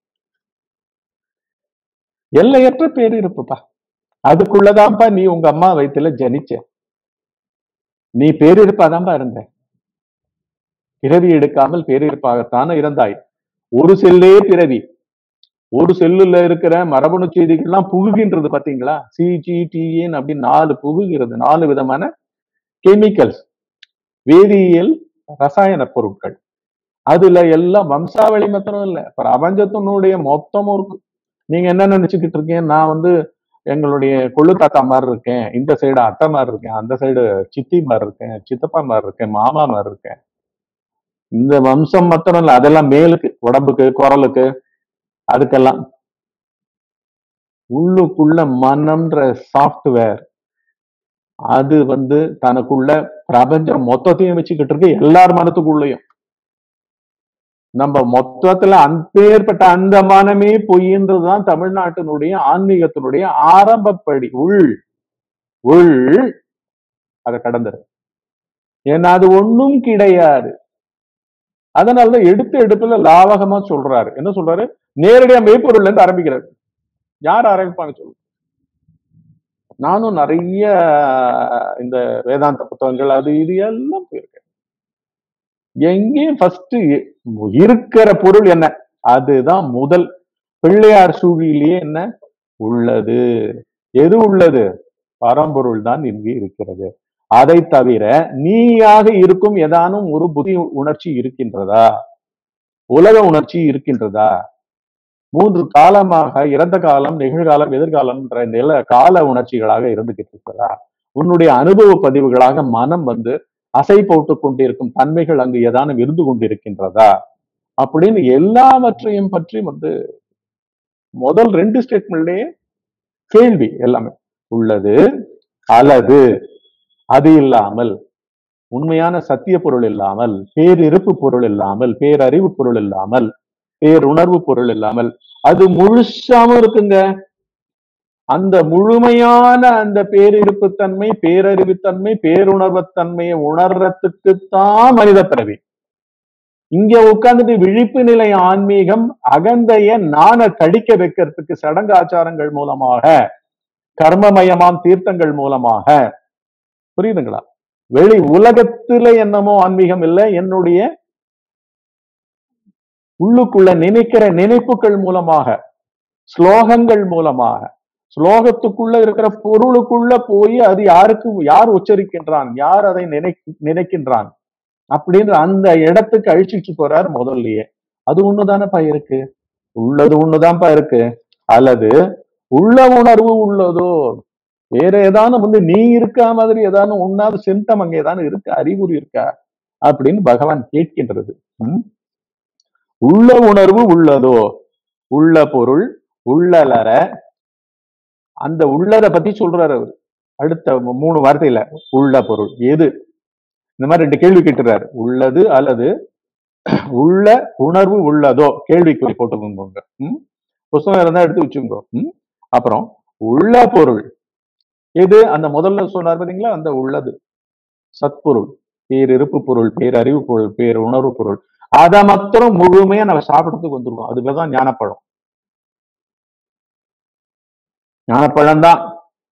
எல்லையற்ற பேர் இருப்புப்பா அதுக்குள்ளதான்ப்பா நீ உங்க அம்மா வயித்துல ஜனிச்ச நீ பேரிருப்பாதான்ப்பா இருந்த பிறவி எடுக்காமல் பேரிருப்பாகத்தானே இருந்தாய் ஒரு செல்லே பிறவி ஒரு செல்லுல இருக்கிற மரபணு செய்திகள்லாம் புகுகின்றது பாத்தீங்களா சிஜிடிஎன் அப்படின்னு நாலு புகுகிறது நாலு விதமான கெமிக்கல்ஸ் வேதியியல் ரசாயன பொருட்கள் அதுல எல்லாம் வம்சாவளி மாத்திரம் இல்ல பிரபஞ்சத்தினுடைய மொத்தமும் இருக்கு நீங்க என்ன நினைச்சுக்கிட்டு இருக்கீங்க நான் வந்து எங்களுடைய கொள்ளு தாத்தா மாதிரி இருக்கேன் இந்த சைடு அத்தை மாதிரி இருக்கேன் அந்த சைடு சித்தி மாதிரி இருக்கேன் சித்தப்பா மாதிரி இருக்கேன் மாமா மாதிரி இருக்கேன் இந்த வம்சம் மாத்திரம் இல்ல அதெல்லாம் மேலுக்கு உடம்புக்கு குரலுக்கு அதுக்கெல்லாம் உள்ளுக்குள்ள மனம்ன்ற சாஃப்ட்வேர் அது வந்து தனக்குள்ள பிரபஞ்சம் மொத்தத்தையும் வச்சுக்கிட்டு இருக்கு எல்லார் மனத்துக்குள்ளயும் நம்ம மொத்தத்துல அப்பேற்பட்ட அந்த மனமே பொய்ன்றதுதான் தமிழ்நாட்டினுடைய ஆன்மீகத்தினுடைய ஆரம்பப்படி உள் உள் அதை கடந்துரு ஏன்னா அது ஒண்ணும் கிடையாது அதனாலதான் எடுத்த எடுப்புல லாவகமா சொல்றாரு என்ன சொல்றாரு நேரடியா மெய்ப்பொருள்ல இருந்து ஆரம்பிக்கிறாரு யார் ஆரம்பிப்பாங்க சொல்லு நானும் நிறைய இந்த வேதாந்த புத்தகங்கள் அது இது எல்லாம் போயிருக்கேன் எங்கேயும் ஃபர்ஸ்ட் இருக்கிற பொருள் என்ன அதுதான் முதல் பிள்ளையார் சூழியிலேயே என்ன உள்ளது எது உள்ளது பரம்பொருள் தான் இங்கு இருக்கிறது அதை தவிர நீயாக இருக்கும் ஏதானும் ஒரு புத்தி உணர்ச்சி இருக்கின்றதா உலக உணர்ச்சி இருக்கின்றதா மூன்று காலமாக இறந்த காலம் நிகழ்காலம் எதிர்காலம்ன்ற நில கால உணர்ச்சிகளாக இருந்துகிட்டு இருக்கிறதா உன்னுடைய அனுபவ பதிவுகளாக மனம் வந்து அசை போட்டு கொண்டிருக்கும் தன்மைகள் அங்கு ஏதானும் இருந்து கொண்டிருக்கின்றதா அப்படின்னு எல்லாவற்றையும் பற்றி வந்து முதல் ரெண்டு ஸ்டேட்மெண்ட்லயே கேள்வி எல்லாமே உள்ளது அல்லது அது இல்லாமல் உண்மையான சத்திய பொருள் இல்லாமல் பேரிருப்பு பொருள் இல்லாமல் பேரறிவு பொருள் இல்லாமல் பேருணர்வு பொருள் இல்லாமல் அது முழுசாம இருக்குங்க அந்த முழுமையான அந்த பேரிருப்புத்தன்மை பேரறிவுத்தன்மை பேருணர்வுத்தன்மையை உணர்றதுக்குத்தான் மனித பிறவி இங்க உட்கார்ந்துட்டு விழிப்பு நிலை ஆன்மீகம் அகந்தைய நாண கடிக்க வைக்கிறதுக்கு சடங்காச்சாரங்கள் மூலமாக கர்மமயமாம் தீர்த்தங்கள் மூலமாக புரியுதுங்களா வெளி உலகத்துல என்னமோ ஆன்மீகம் இல்லை என்னுடைய உள்ளுக்குள்ள நினைக்கிற நினைப்புகள் மூலமாக ஸ்லோகங்கள் மூலமாக ஸ்லோகத்துக்குள்ள இருக்கிற பொருளுக்குள்ள போய் அது யாருக்கு யார் உச்சரிக்கின்றான் யார் அதை நினை நினைக்கின்றான் அப்படின்ற அந்த இடத்துக்கு அழிச்சிட்டு போறார் முதல்லயே அது ஒண்ணுதானப்பா இருக்கு உள்ளது ஒண்ணுதான்ப்பா இருக்கு அல்லது உள்ள உணர்வு உள்ளதோ வேற ஏதானும் வந்து நீ இருக்கா மாதிரி ஏதானும் ஒன்னாவது சிம்டம் அங்க ஏதானும் இருக்கா அறிகுறி இருக்கா அப்படின்னு பகவான் கேட்கின்றது ம்? உள்ள உணர்வு உள்ளதோ உள்ள பொருள் உள்ளலற அந்த உள்ளத பத்தி சொல்றாரு அவர் அடுத்த மூணு வார்த்தையில உள்ள பொருள் எது இந்த மாதிரி ரெண்டு கேள்வி கேட்டுறாரு உள்ளது அல்லது உள்ள உணர்வு உள்ளதோ கேள்விக்குறி போட்டுக்கோங்க ம்? புஸ்தகம் இருந்தா எடுத்து வச்சுக்கோங்க ம்? அப்புறம் உள்ள பொருள் எது அந்த முதல்ல சொன்னார் பாத்தீங்களா அந்த உள்ளது சத்பொருள் பேரிருப்பு பொருள் பேரறிவு பொருள் பேர் உணர்வு பொருள் அதை மாத்திரம் முழுமையா நம்ம சாப்பிடறதுக்கு வந்துருவோம் அது பேர் தான் ஞானப்பழம் ஞானப்பழம் தான்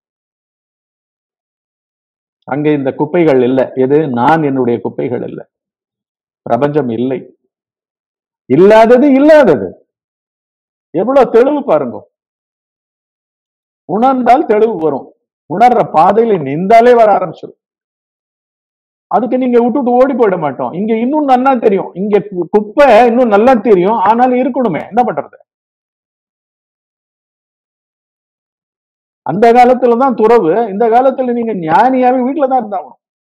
அங்க இந்த குப்பைகள் இல்லை எது நான் என்னுடைய குப்பைகள் இல்லை பிரபஞ்சம் இல்லை இல்லாதது இல்லாதது எவ்வளவு தெளிவு பாருங்க உணர்ந்தால் தெளிவு வரும் உணர்ற பாதையில நின்றாலே வர ஆரம்பிச்சிடும் அதுக்கு நீங்க விட்டுட்டு ஓடி போயிட மாட்டோம் இங்க இன்னும் நல்லா தெரியும் இங்க கு- குப்பை இன்னும் நல்லா தெரியும் ஆனாலும் இருக்கணுமே என்ன பண்றது அந்த காலத்துலதான் துறவு இந்த காலத்துல நீங்க ஞானியாவே வீட்டுலதான் இருந்தாகணும்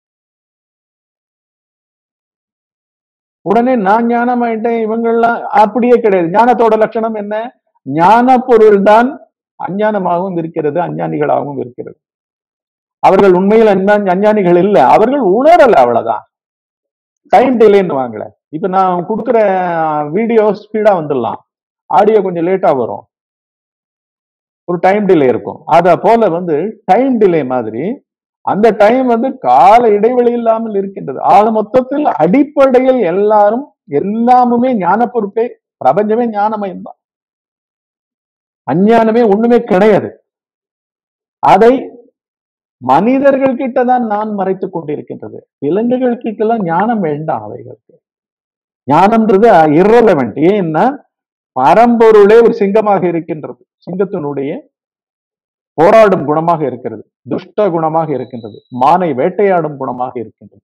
உடனே நான் ஞானமாயிட்டேன் இவங்கெல்லாம் அப்படியே கிடையாது ஞானத்தோட லட்சணம் என்ன ஞான பொருள் தான் அஞ்ஞானமாகவும் இருக்கிறது அஞ்ஞானிகளாகவும் இருக்கிறது அவர்கள் உண்மையில் அஞ்ஞா- அஞ்ஞானிகள் இல்ல அவர்கள் உணரல அவ்வளவுதான் டைம் டிலேன்னு வாங்கல இப்ப நான் கொடுக்குற வீடியோ ஸ்பீடா வந்துடலாம் ஆடியோ கொஞ்சம் லேட்டா வரும் ஒரு டைம் டிலே இருக்கும் அத போல வந்து டைம் டிலே மாதிரி அந்த டைம் வந்து கால இடைவெளி இல்லாமல் இருக்கின்றது ஆக மொத்தத்தில் அடிப்படையில் எல்லாரும் எல்லாமுமே ஞான பொறுப்பே பிரபஞ்சமே ஞானமயம் தான் அஞ்ஞானமே ஒண்ணுமே கிடையாது அதை மனிதர்கள் கிட்ட தான் நான் மறைத்துக் கொண்டிருக்கின்றது விலங்குகள் கிட்ட எல்லாம் ஞானம் வேண்டாம் அவைகளுக்கு ஞானம்ன்றது irrelevant ஏன்னா பரம்பொருளே ஒரு சிங்கமாக இருக்கின்றது சிங்கத்தினுடைய போராடும் குணமாக இருக்கிறது துஷ்ட குணமாக இருக்கின்றது மானை வேட்டையாடும் குணமாக இருக்கின்றது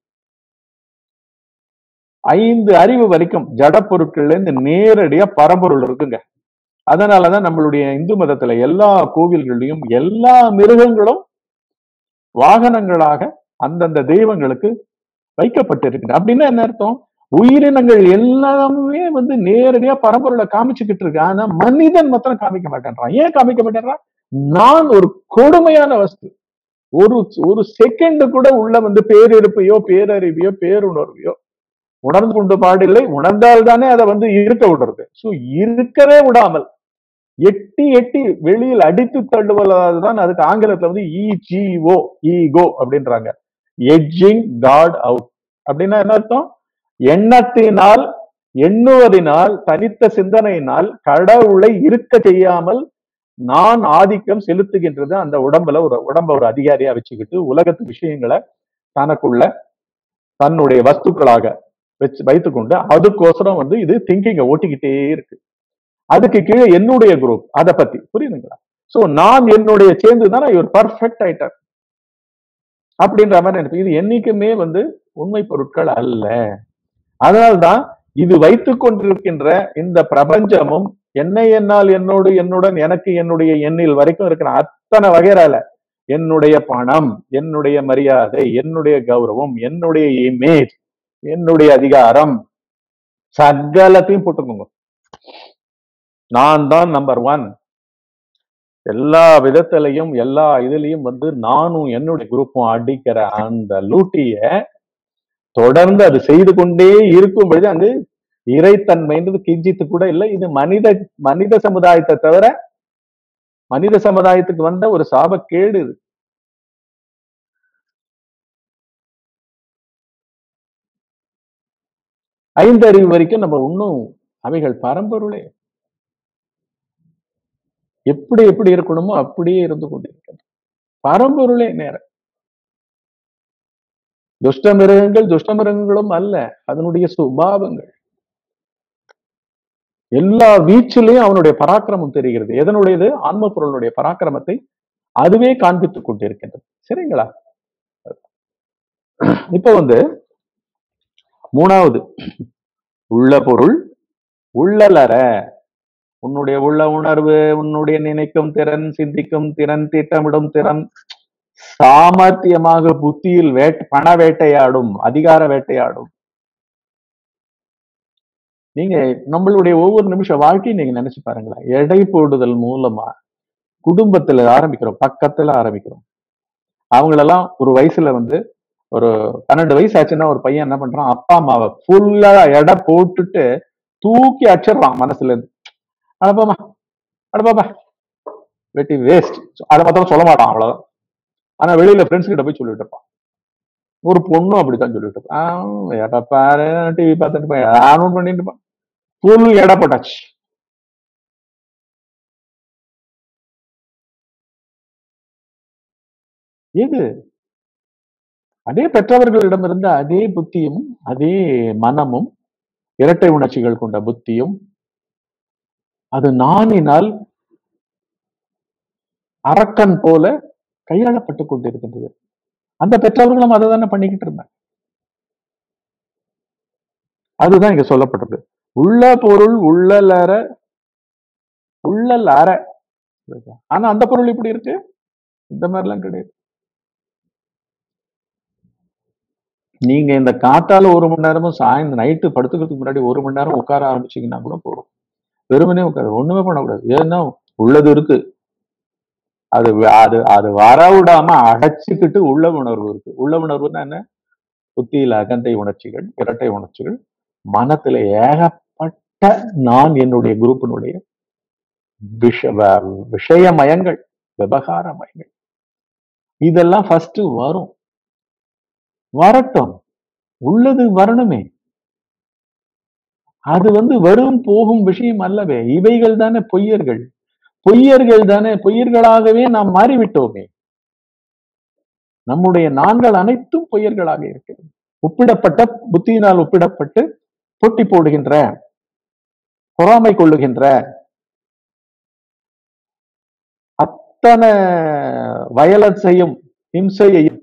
ஐந்து அறிவு வரைக்கும் ஜட பொருட்கள்ல இருந்து நேரடியா பரம்பொருள் இருக்குங்க அதனாலதான் நம்மளுடைய இந்து மதத்துல எல்லா கோவில்கள்லயும் எல்லா மிருகங்களும் வாகனங்களாக அந்தந்த தெய்வங்களுக்கு வைக்கப்பட்டிருக்கின்றன அப்படின்னா என்ன அர்த்தம் உயிரினங்கள் எல்லாமே வந்து நேரடியா பரம்பொருளை காமிச்சுக்கிட்டு இருக்கு ஆனா மனிதன் மாத்திரம் காமிக்க மாட்டேன்றான் ஏன் காமிக்க மாட்டேன்றான் நான் ஒரு கொடுமையான வஸ்து ஒரு ஒரு செகண்ட் கூட உள்ள வந்து பேரிருப்பையோ பேரறிவையோ பேருணர்வையோ உணர்ந்து கொண்டு பாடில்லை உணர்ந்தால் தானே அதை வந்து இருக்க விடுறது சோ இருக்கவே விடாமல் எட்டி எட்டி வெளியில் அடித்து தள்ளுவதுதான் அதுக்கு ஆங்கிலத்துல வந்து இஜிஓ ஈகோ அப்படின்றாங்க எட்ஜிங் காட் அவுட் அப்படின்னா என்ன அர்த்தம் எண்ணத்தினால் எண்ணுவதினால் தனித்த சிந்தனையினால் கடவுளை இருக்க செய்யாமல் நான் ஆதிக்கம் செலுத்துகின்றது அந்த உடம்புல ஒரு உடம்ப ஒரு அதிகாரியா வச்சுக்கிட்டு உலகத்து விஷயங்களை தனக்குள்ள தன்னுடைய வஸ்துக்களாக வச்சு வைத்துக்கொண்டு அதுக்கோசரம் வந்து இது திங்கிங்க ஓட்டிக்கிட்டே இருக்கு அதுக்கு கீழே என்னுடைய குரூப் அதை பத்தி புரியுதுங்களா சோ நான் என்னுடைய சேர்ந்து தான் இவர் பர்ஃபெக்ட் ஆயிட்டார் அப்படின்ற மாதிரி நினைப்பு இது என்னைக்குமே வந்து உண்மை பொருட்கள் அல்ல அதனால்தான் இது வைத்துக் கொண்டிருக்கின்ற இந்த பிரபஞ்சமும் என்னை என்னால் என்னோடு என்னுடன் எனக்கு என்னுடைய எண்ணில் வரைக்கும் இருக்கிற அத்தனை வகைரால என்னுடைய பணம் என்னுடைய மரியாதை என்னுடைய கௌரவம் என்னுடைய இமேஜ் என்னுடைய அதிகாரம் சகலத்தையும் போட்டுக்கோங்க நான் தான் நம்பர் ஒன் எல்லா விதத்திலையும் எல்லா இதுலயும் வந்து நானும் என்னுடைய குரூப்பும் அடிக்கிற அந்த லூட்டிய தொடர்ந்து அது செய்து கொண்டே இருக்கும் பொழுது அங்கு இறைத்தன்மைன்றது கிஞ்சித்து கூட இல்லை இது மனித மனித சமுதாயத்தை தவிர மனித சமுதாயத்துக்கு வந்த ஒரு சாபக்கேடு இது ஐந்தறிவு வரைக்கும் நம்ம இன்னும் அவைகள் பரம்பொருளே எப்படி எப்படி இருக்கணுமோ அப்படியே இருந்து கொண்டிருக்கிறது பரம்பொருளே நேரம் துஷ்ட மிருகங்கள் துஷ்ட மிருகங்களும் அல்ல அதனுடைய சுபாவங்கள் எல்லா வீச்சிலையும் அவனுடைய பராக்கிரமம் தெரிகிறது எதனுடையது ஆன்ம பொருளுடைய பராக்கிரமத்தை அதுவே காண்பித்துக் கொண்டிருக்கின்றது சரிங்களா இப்ப வந்து மூணாவது உள்ள பொருள் உள்ளலற உன்னுடைய உள்ள உணர்வு உன்னுடைய நினைக்கும் திறன் சிந்திக்கும் திறன் திட்டமிடும் திறன் சாமர்த்தியமாக புத்தியில் வேட் பண வேட்டையாடும் அதிகார வேட்டையாடும் நீங்க நம்மளுடைய ஒவ்வொரு நிமிஷம் வாழ்க்கையும் நீங்க நினைச்சு பாருங்களேன் எடை போடுதல் மூலமா குடும்பத்துல ஆரம்பிக்கிறோம் பக்கத்துல ஆரம்பிக்கிறோம் அவங்களெல்லாம் ஒரு வயசுல வந்து ஒரு பன்னெண்டு வயசு ஆச்சுன்னா ஒரு பையன் என்ன பண்றான் அப்பா அம்மாவை ஃபுல்லா எடை போட்டுட்டு தூக்கி அடிச்சிடுறான் மனசுல இருந்து அடப்பாமா அடப்பாப்பா வெட்டி வேஸ்ட் அதை மாத்திரம் சொல்ல மாட்டான் அவ்வளவுதான் ஆனா வெளியில ஃப்ரெண்ட்ஸ் கிட்ட போய் சொல்லிட்டு இருப்பான் ஒரு பொண்ணும் அப்படித்தான் சொல்லிட்டு இருப்பான் எடை பாரு டிவி பார்த்துட்டு போய் ஆன் பண்ணிட்டு இருப்பான் ஃபுல் எடை போட்டாச்சு எது அதே பெற்றவர்களிடமிருந்து அதே புத்தியும் அதே மனமும் இரட்டை உணர்ச்சிகள் கொண்ட புத்தியும் அது நானினால் அரக்கன் போல கையாளப்பட்டு கொண்டிருக்கின்றது அந்த பெற்றவர்களும் அதை தானே பண்ணிக்கிட்டு இருந்தாங்க அதுதான் இங்க சொல்லப்பட்டது உள்ள பொருள் உள்ளலற உள்ளல் அற ஆனா அந்த பொருள் இப்படி இருக்கு இந்த மாதிரிலாம் கிடையாது நீங்க இந்த காத்தால ஒரு மணி நேரமும் சாயந்தரம் நைட்டு படுத்துக்கிறதுக்கு முன்னாடி ஒரு மணி நேரம் உட்கார ஆரம்பிச்சீங்கன்னா கூட போதும் வெறுமனே உட்காரு ஒண்ணுமே பண்ணக்கூடாது ஏன்னா உள்ளது இருக்கு அது அது அது வர விடாம அடைச்சிக்கிட்டு உள்ள உணர்வு இருக்கு உள்ள உணர்வுன்னா என்ன புத்தியில அகந்தை உணர்ச்சிகள் இரட்டை உணர்ச்சிகள் மனத்துல ஏகப்பட்ட நான் என்னுடைய குரூப்பினுடைய விஷ விஷயமயங்கள் விவகாரமயங்கள் இதெல்லாம் ஃபர்ஸ்ட் வரும் வரட்டும் உள்ளது வரணுமே அது வந்து வரும் போகும் விஷயம் அல்லவே இவைகள் தானே பொய்யர்கள் பொய்யர்கள் தானே பொய்யர்களாகவே நாம் மாறிவிட்டோமே நம்முடைய நான்கள் அனைத்தும் பொய்யர்களாக இருக்கிறது ஒப்பிடப்பட்ட புத்தியினால் ஒப்பிடப்பட்டு போட்டி போடுகின்ற பொறாமை கொள்ளுகின்ற அத்தனை வயலன்ஸையும் ஹிம்சையையும்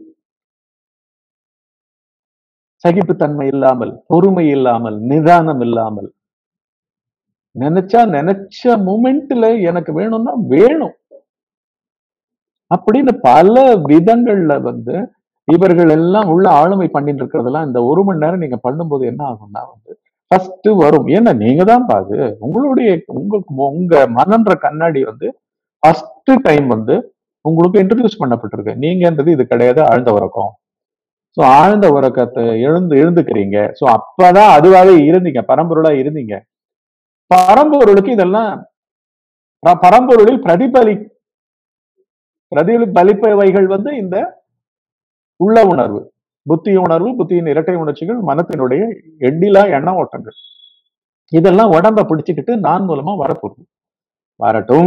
சகிப்புத்தன்மை இல்லாமல் பொறுமை இல்லாமல் நிதானம் இல்லாமல் நினைச்சா நினைச்ச மூமெண்ட்ல எனக்கு வேணும்னா வேணும் அப்படின்னு பல விதங்கள்ல வந்து இவர்கள் எல்லாம் உள்ள ஆளுமை பண்ணிட்டு இருக்கிறதெல்லாம் இந்த ஒரு மணி நேரம் நீங்க பண்ணும்போது என்ன ஆகும்னா வந்து ஃபர்ஸ்ட் வரும் ஏன்னா நீங்க தான் பாது உங்களுடைய உங்களுக்கு உங்க மனன்ற கண்ணாடி வந்து ஃபர்ஸ்ட் டைம் வந்து உங்களுக்கு இன்ட்ரடியூஸ் பண்ணப்பட்டிருக்கு நீங்கன்றது இது கிடையாது ஆழ்ந்த உறக்கம் ஸோ ஆழ்ந்த உறக்கத்தை எழுந்து எழுந்துக்கிறீங்க ஸோ அப்பதான் அதுவாகவே இருந்தீங்க பரம்பொருளா இருந்தீங்க பரம்பொருளுக்கு இதெல்லாம் ப- பரம்பொருளில் பிரதிபலி பிரதிபலிப்பவைகள் வந்து இந்த உள்ள உணர்வு புத்தி உணர்வு புத்தியின் இரட்டை உணர்ச்சிகள் மனத்தினுடைய எண்ணிலா எண்ண ஓட்டங்கள் இதெல்லாம் உடம்ப பிடிச்சுக்கிட்டு நான் மூலமா வரப்போகுது வரட்டும்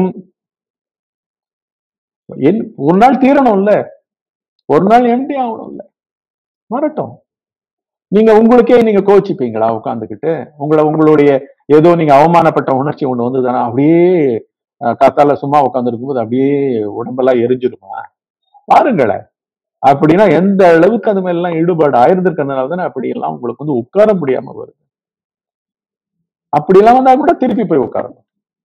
என் ஒரு நாள் தீரணும்ல ஒரு நாள் எம்டி ஆகணும்ல வரட்டும் நீங்க உங்களுக்கே நீங்க கோச்சிப்பீங்களா உட்காந்துக்கிட்டு உங்களை உங்களுடைய ஏதோ நீங்க அவமானப்பட்ட உணர்ச்சி ஒண்ணு வந்ததுன்னா அப்படியே அஹ், காத்தால சும்மா உட்கார்ந்து இருக்கும்போது அப்படியே உடம்பெல்லாம் எரிஞ்சிடுமா பாருங்களேன் அப்படின்னா எந்த அளவுக்கு அது மேல எல்லாம் ஈடுபாடு ஆயிருந்திருக்கிறதுனால தானே அப்படி எல்லாம் உங்களுக்கு வந்து உட்கார முடியாம வருது அப்படி எல்லாம் வந்தா கூட திருப்பி போய் உட்காரணும்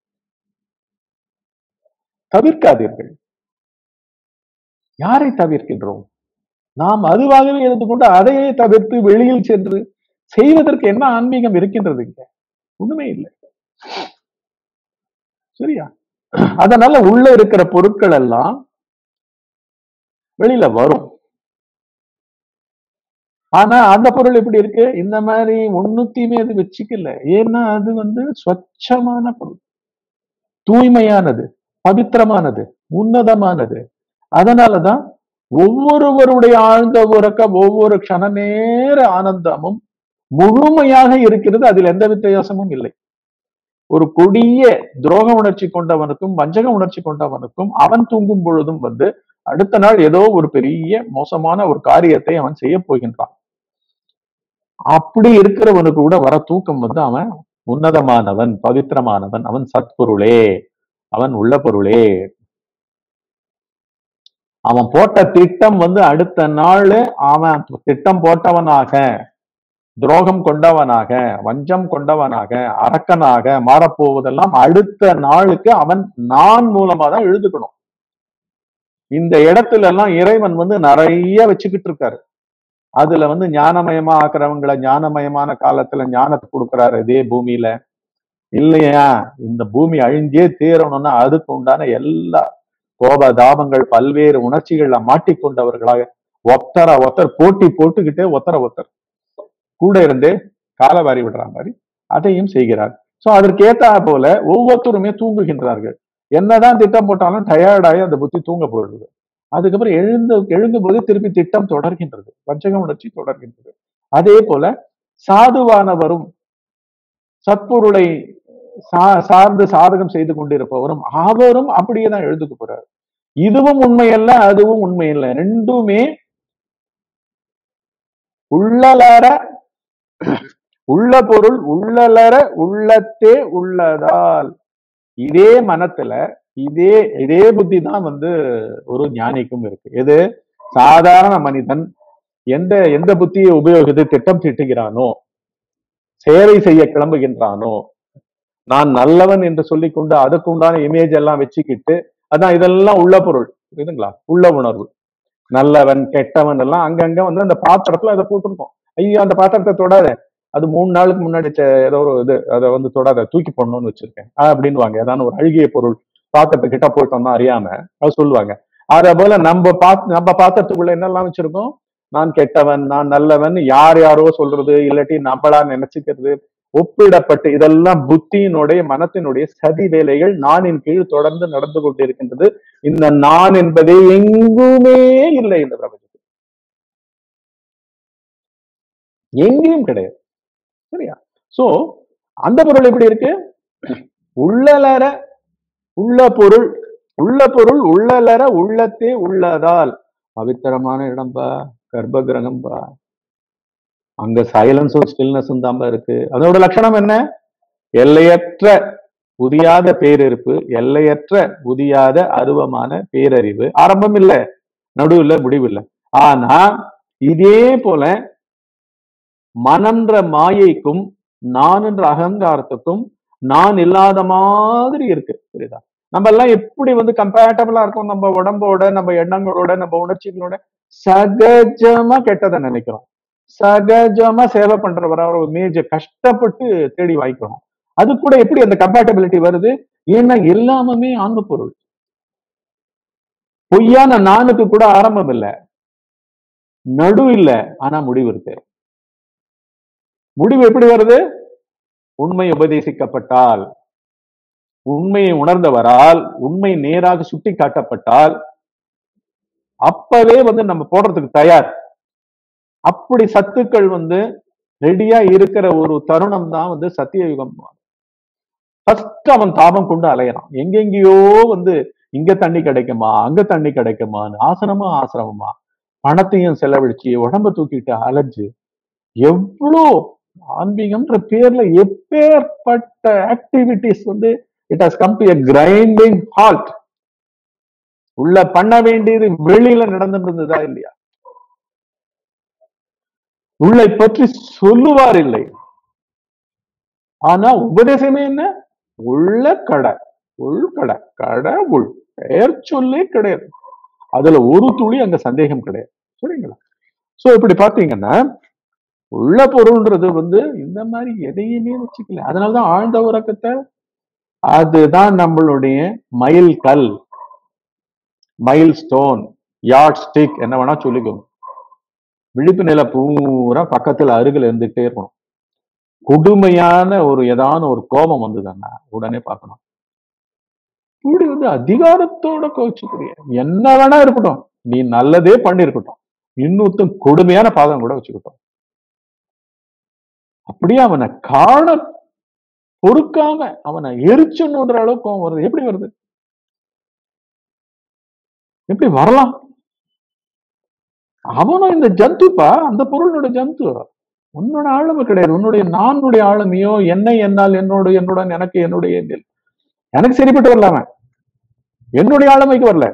தவிர்க்காதீர்கள் யாரை தவிர்க்கின்றோம் நாம் அதுவாகவே இருந்து கொண்டு அதையே தவிர்த்து வெளியில் சென்று செய்வதற்கு என்ன ஆன்மீகம் இருக்கின்றது இங்க ஒண்ணுமே இல்லை சரியா அதனால உள்ள இருக்கிற பொருட்கள் எல்லாம் வெளியில வரும் ஆனா அந்த பொருள் எப்படி இருக்கு இந்த மாதிரி ஒண்ணுத்தையுமே அது வச்சுக்கல ஏன்னா அது வந்து ஸ்வச்சமான பொருள் தூய்மையானது பவித்திரமானது உன்னதமானது அதனாலதான் ஒவ்வொருவருடைய ஆழ்ந்த உறக்கம் ஒவ்வொரு க்ஷண நேர ஆனந்தமும் முழுமையாக இருக்கிறது அதில் எந்த வித்தியாசமும் இல்லை ஒரு கொடிய துரோக உணர்ச்சி கொண்டவனுக்கும் வஞ்சக உணர்ச்சி கொண்டவனுக்கும் அவன் தூங்கும் பொழுதும் வந்து அடுத்த நாள் ஏதோ ஒரு பெரிய மோசமான ஒரு காரியத்தை அவன் செய்ய போகின்றான் அப்படி இருக்கிறவனுக்கு கூட வர தூக்கம் வந்து அவன் உன்னதமானவன் பவித்திரமானவன் அவன் சத்பொருளே அவன் உள்ள பொருளே அவன் போட்ட திட்டம் வந்து அடுத்த நாள் அவன் திட்டம் போட்டவனாக துரோகம் கொண்டவனாக வஞ்சம் கொண்டவனாக அரக்கனாக மாறப்போவதெல்லாம் அடுத்த நாளுக்கு அவன் நான் மூலமா தான் எழுதுக்கணும் இந்த இடத்துல எல்லாம் இறைவன் வந்து நிறைய வச்சுக்கிட்டு இருக்காரு அதுல வந்து ஞானமயமா ஆக்குறவங்களை ஞானமயமான காலத்துல ஞானத்தை கொடுக்கறாரு இதே பூமியில இல்லையா இந்த பூமி அழிஞ்சே தீரணும்னா அதுக்கு உண்டான எல்லா கோப தாபங்கள் பல்வேறு உணர்ச்சிகள்ல மாட்டிக்கொண்டவர்களாக ஒத்தர ஒத்தர் போட்டி போட்டுக்கிட்டே ஒத்தர ஒத்தர் கூட இருந்து கால வாரி விடுற மாதிரி அதையும் செய்கிறார் சோ அதற்கு ஏத்தா போல ஒவ்வொருத்தருமே தூங்குகின்றார்கள் என்னதான் திட்டம் போட்டாலும் டயர்டாகி அந்த புத்தி தூங்க போயிடுது அதுக்கப்புறம் எழுந்து எழுந்தும் போது திருப்பி திட்டம் தொடர்கின்றது வஞ்சக உணர்ச்சி தொடர்கின்றது அதே போல சாதுவானவரும் சத்பொருளை சா சார்ந்து சாதகம் செய்து கொண்டிருப்பவரும் அவரும் அப்படியே தான் எழுதுக்கு போறாரு இதுவும் உண்மையல்ல அதுவும் உண்மை இல்லை ரெண்டுமே உள்ளலர உள்ள பொருள் உள்ளலர உள்ளத்தே உள்ளதால் இதே மனத்துல இதே இதே புத்தி தான் வந்து ஒரு ஞானிக்கும் இருக்கு எது சாதாரண மனிதன் எந்த எந்த புத்தியை உபயோகித்து திட்டம் தீட்டுகிறானோ சேவை செய்ய கிளம்புகின்றானோ நான் நல்லவன் என்று சொல்லிக்கொண்டு அதுக்கு உண்டான இமேஜ் எல்லாம் வச்சுக்கிட்டு அதான் இதெல்லாம் உள்ள பொருள் புரியுதுங்களா உள்ள உணர்வு நல்லவன் கெட்டவன் எல்லாம் அங்கங்க வந்து அந்த பாத்திரத்துல அதை போட்டிருக்கோம் ஐயோ அந்த பாத்திரத்தை தொடாத அது மூணு நாளுக்கு முன்னாடி செ- ஏதோ ஒரு இது அதை வந்து தொடாத தூக்கி போடணும்னு வச்சிருக்கேன் அப்படின்னுவாங்க ஏதாவது ஒரு அழுகிய பொருள் பாத்திரத்து கிட்ட போயிட்டோம்னா அறியாம அது சொல்லுவாங்க அதே போல நம்ம பாத் நம்ம பாத்திரத்துக்குள்ள என்னெல்லாம் வச்சிருக்கோம் நான் கெட்டவன் நான் நல்லவன் யார் யாரோ சொல்றது இல்லாட்டி நம்மளா நினைச்சுக்கிறது ஒப்பிடப்பட்டு இதெல்லாம் புத்தியினுடைய மனத்தினுடைய சதி வேலைகள் நானின் கீழ் தொடர்ந்து நடந்து கொண்டிருக்கின்றது இந்த நான் என்பதே எங்குமே இல்லை இந்த பிரபஞ்சத்தில் எங்கேயும் கிடையாது சரியா சோ அந்த பொருள் எப்படி இருக்கு உள்ளலர உள்ள பொருள் உள்ள பொருள் உள்ளலர உள்ளத்தே உள்ளதால் பவித்திரமான இடம்பா கர்ப்ப கிரகம்பா அங்க சைலன்ஸும் ஸ்டில்னஸும் தான் இருக்கு அதோட லட்சணம் என்ன எல்லையற்ற புதியாத பேரிருப்பு எல்லையற்ற புதியாத அருவமான பேரறிவு ஆரம்பம் இல்ல நடுவுல முடிவில்ல ஆனா இதே போல மனன்ற மாயைக்கும் நான் என்ற அகங்காரத்துக்கும் நான் இல்லாத மாதிரி இருக்கு புரியுதா நம்ம எல்லாம் எப்படி வந்து கம்பேட்டபிளா இருக்கும் நம்ம உடம்போட நம்ம எண்ணங்களோட நம்ம உணர்ச்சிகளோட சகஜமா கெட்டதை நினைக்கிறோம் சகஜமா சேவை பண்றவர ஒரு மேஜ கஷ்டப்பட்டு தேடி வாங்கிக்கிறோம் அது கூட எப்படி அந்த கம்பேட்டபிலிட்டி வருது ஏன்னா எல்லாமே ஆன்ம பொருள் பொய்யான நானுக்கு கூட ஆரம்பம் இல்ல நடு இல்ல ஆனா முடிவு இருக்கு முடிவு எப்படி வருது உண்மை உபதேசிக்கப்பட்டால் உண்மையை உணர்ந்தவரால் உண்மை நேராக சுட்டி காட்டப்பட்டால் அப்பவே வந்து நம்ம போடுறதுக்கு தயார் அப்படி சத்துக்கள் வந்து ரெடியா இருக்கிற ஒரு தருணம் தான் வந்து சத்தியயுகம் ஃபர்ஸ்ட் அவன் தாபம் கொண்டு அலையறான் எங்கெங்கேயோ வந்து இங்க தண்ணி கிடைக்குமா அங்க தண்ணி கிடைக்குமான்னு ஆசிரமா ஆசிரமமா பணத்தையும் செலவழிச்சு உடம்ப தூக்கிட்டு அலைஞ்சு எவ்வளோ ஆன்மீகம்ன்ற பேர்ல எப்பேற்பட்ட ஆக்டிவிட்டிஸ் வந்து it has come to a grinding halt உள்ள பண்ண வேண்டியது வெளியில நடந்துட்டு இருந்ததா இல்லையா உள்ளை பற்றி சொல்லுவார் இல்லை ஆனா உபதேசமே என்ன உள்ள கடை உள் கடை கடை உள் பெயர் சொல்லே கிடையாது அதுல ஒரு துளி அங்க சந்தேகம் கிடையாது சரிங்களா சோ இப்படி பாத்தீங்கன்னா உள்ள பொருள்ன்றது வந்து இந்த மாதிரி எதையுமே வச்சுக்கல அதனாலதான் ஆழ்ந்த உறக்கத்தை அதுதான் நம்மளுடைய மைல் கல் மைல் ஸ்டோன் யார்ட் ஸ்டிக் என்ன வேணா சொல்லிக்கோங்க விழிப்பு நிலை பூரா பக்கத்துல அருகில் இருந்துகிட்டே இருக்கணும் கொடுமையான ஒரு ஏதான ஒரு கோபம் வந்ததுன்னா உடனே பார்க்கணும் இப்படி வந்து அதிகாரத்தோட கோச்சுக்கிறிய என்ன வேணா இருக்கட்டும் நீ நல்லதே பண்ணிருக்கட்டும் இன்னொருத்தன் கொடுமையான பாதம் கூட வச்சுக்கிட்டோம் அப்படியே அவனை காண பொறுக்காம அவனை எரிச்சுன்ற அளவுக்கு கோவம் வருது எப்படி வருது எப்படி வரலாம் அவனும் இந்த ஜந்துப்பா அந்த பொருளோட ஜந்து உன்னோட ஆளுமை கிடையாது உன்னுடைய நானுடைய ஆளுமையோ என்னை என்னால் என்னோட என்னுடன் எனக்கு என்னுடைய எண்ணில் எனக்கு சரிப்பட்டு வரல அவன் என்னுடைய ஆளுமைக்கு வரல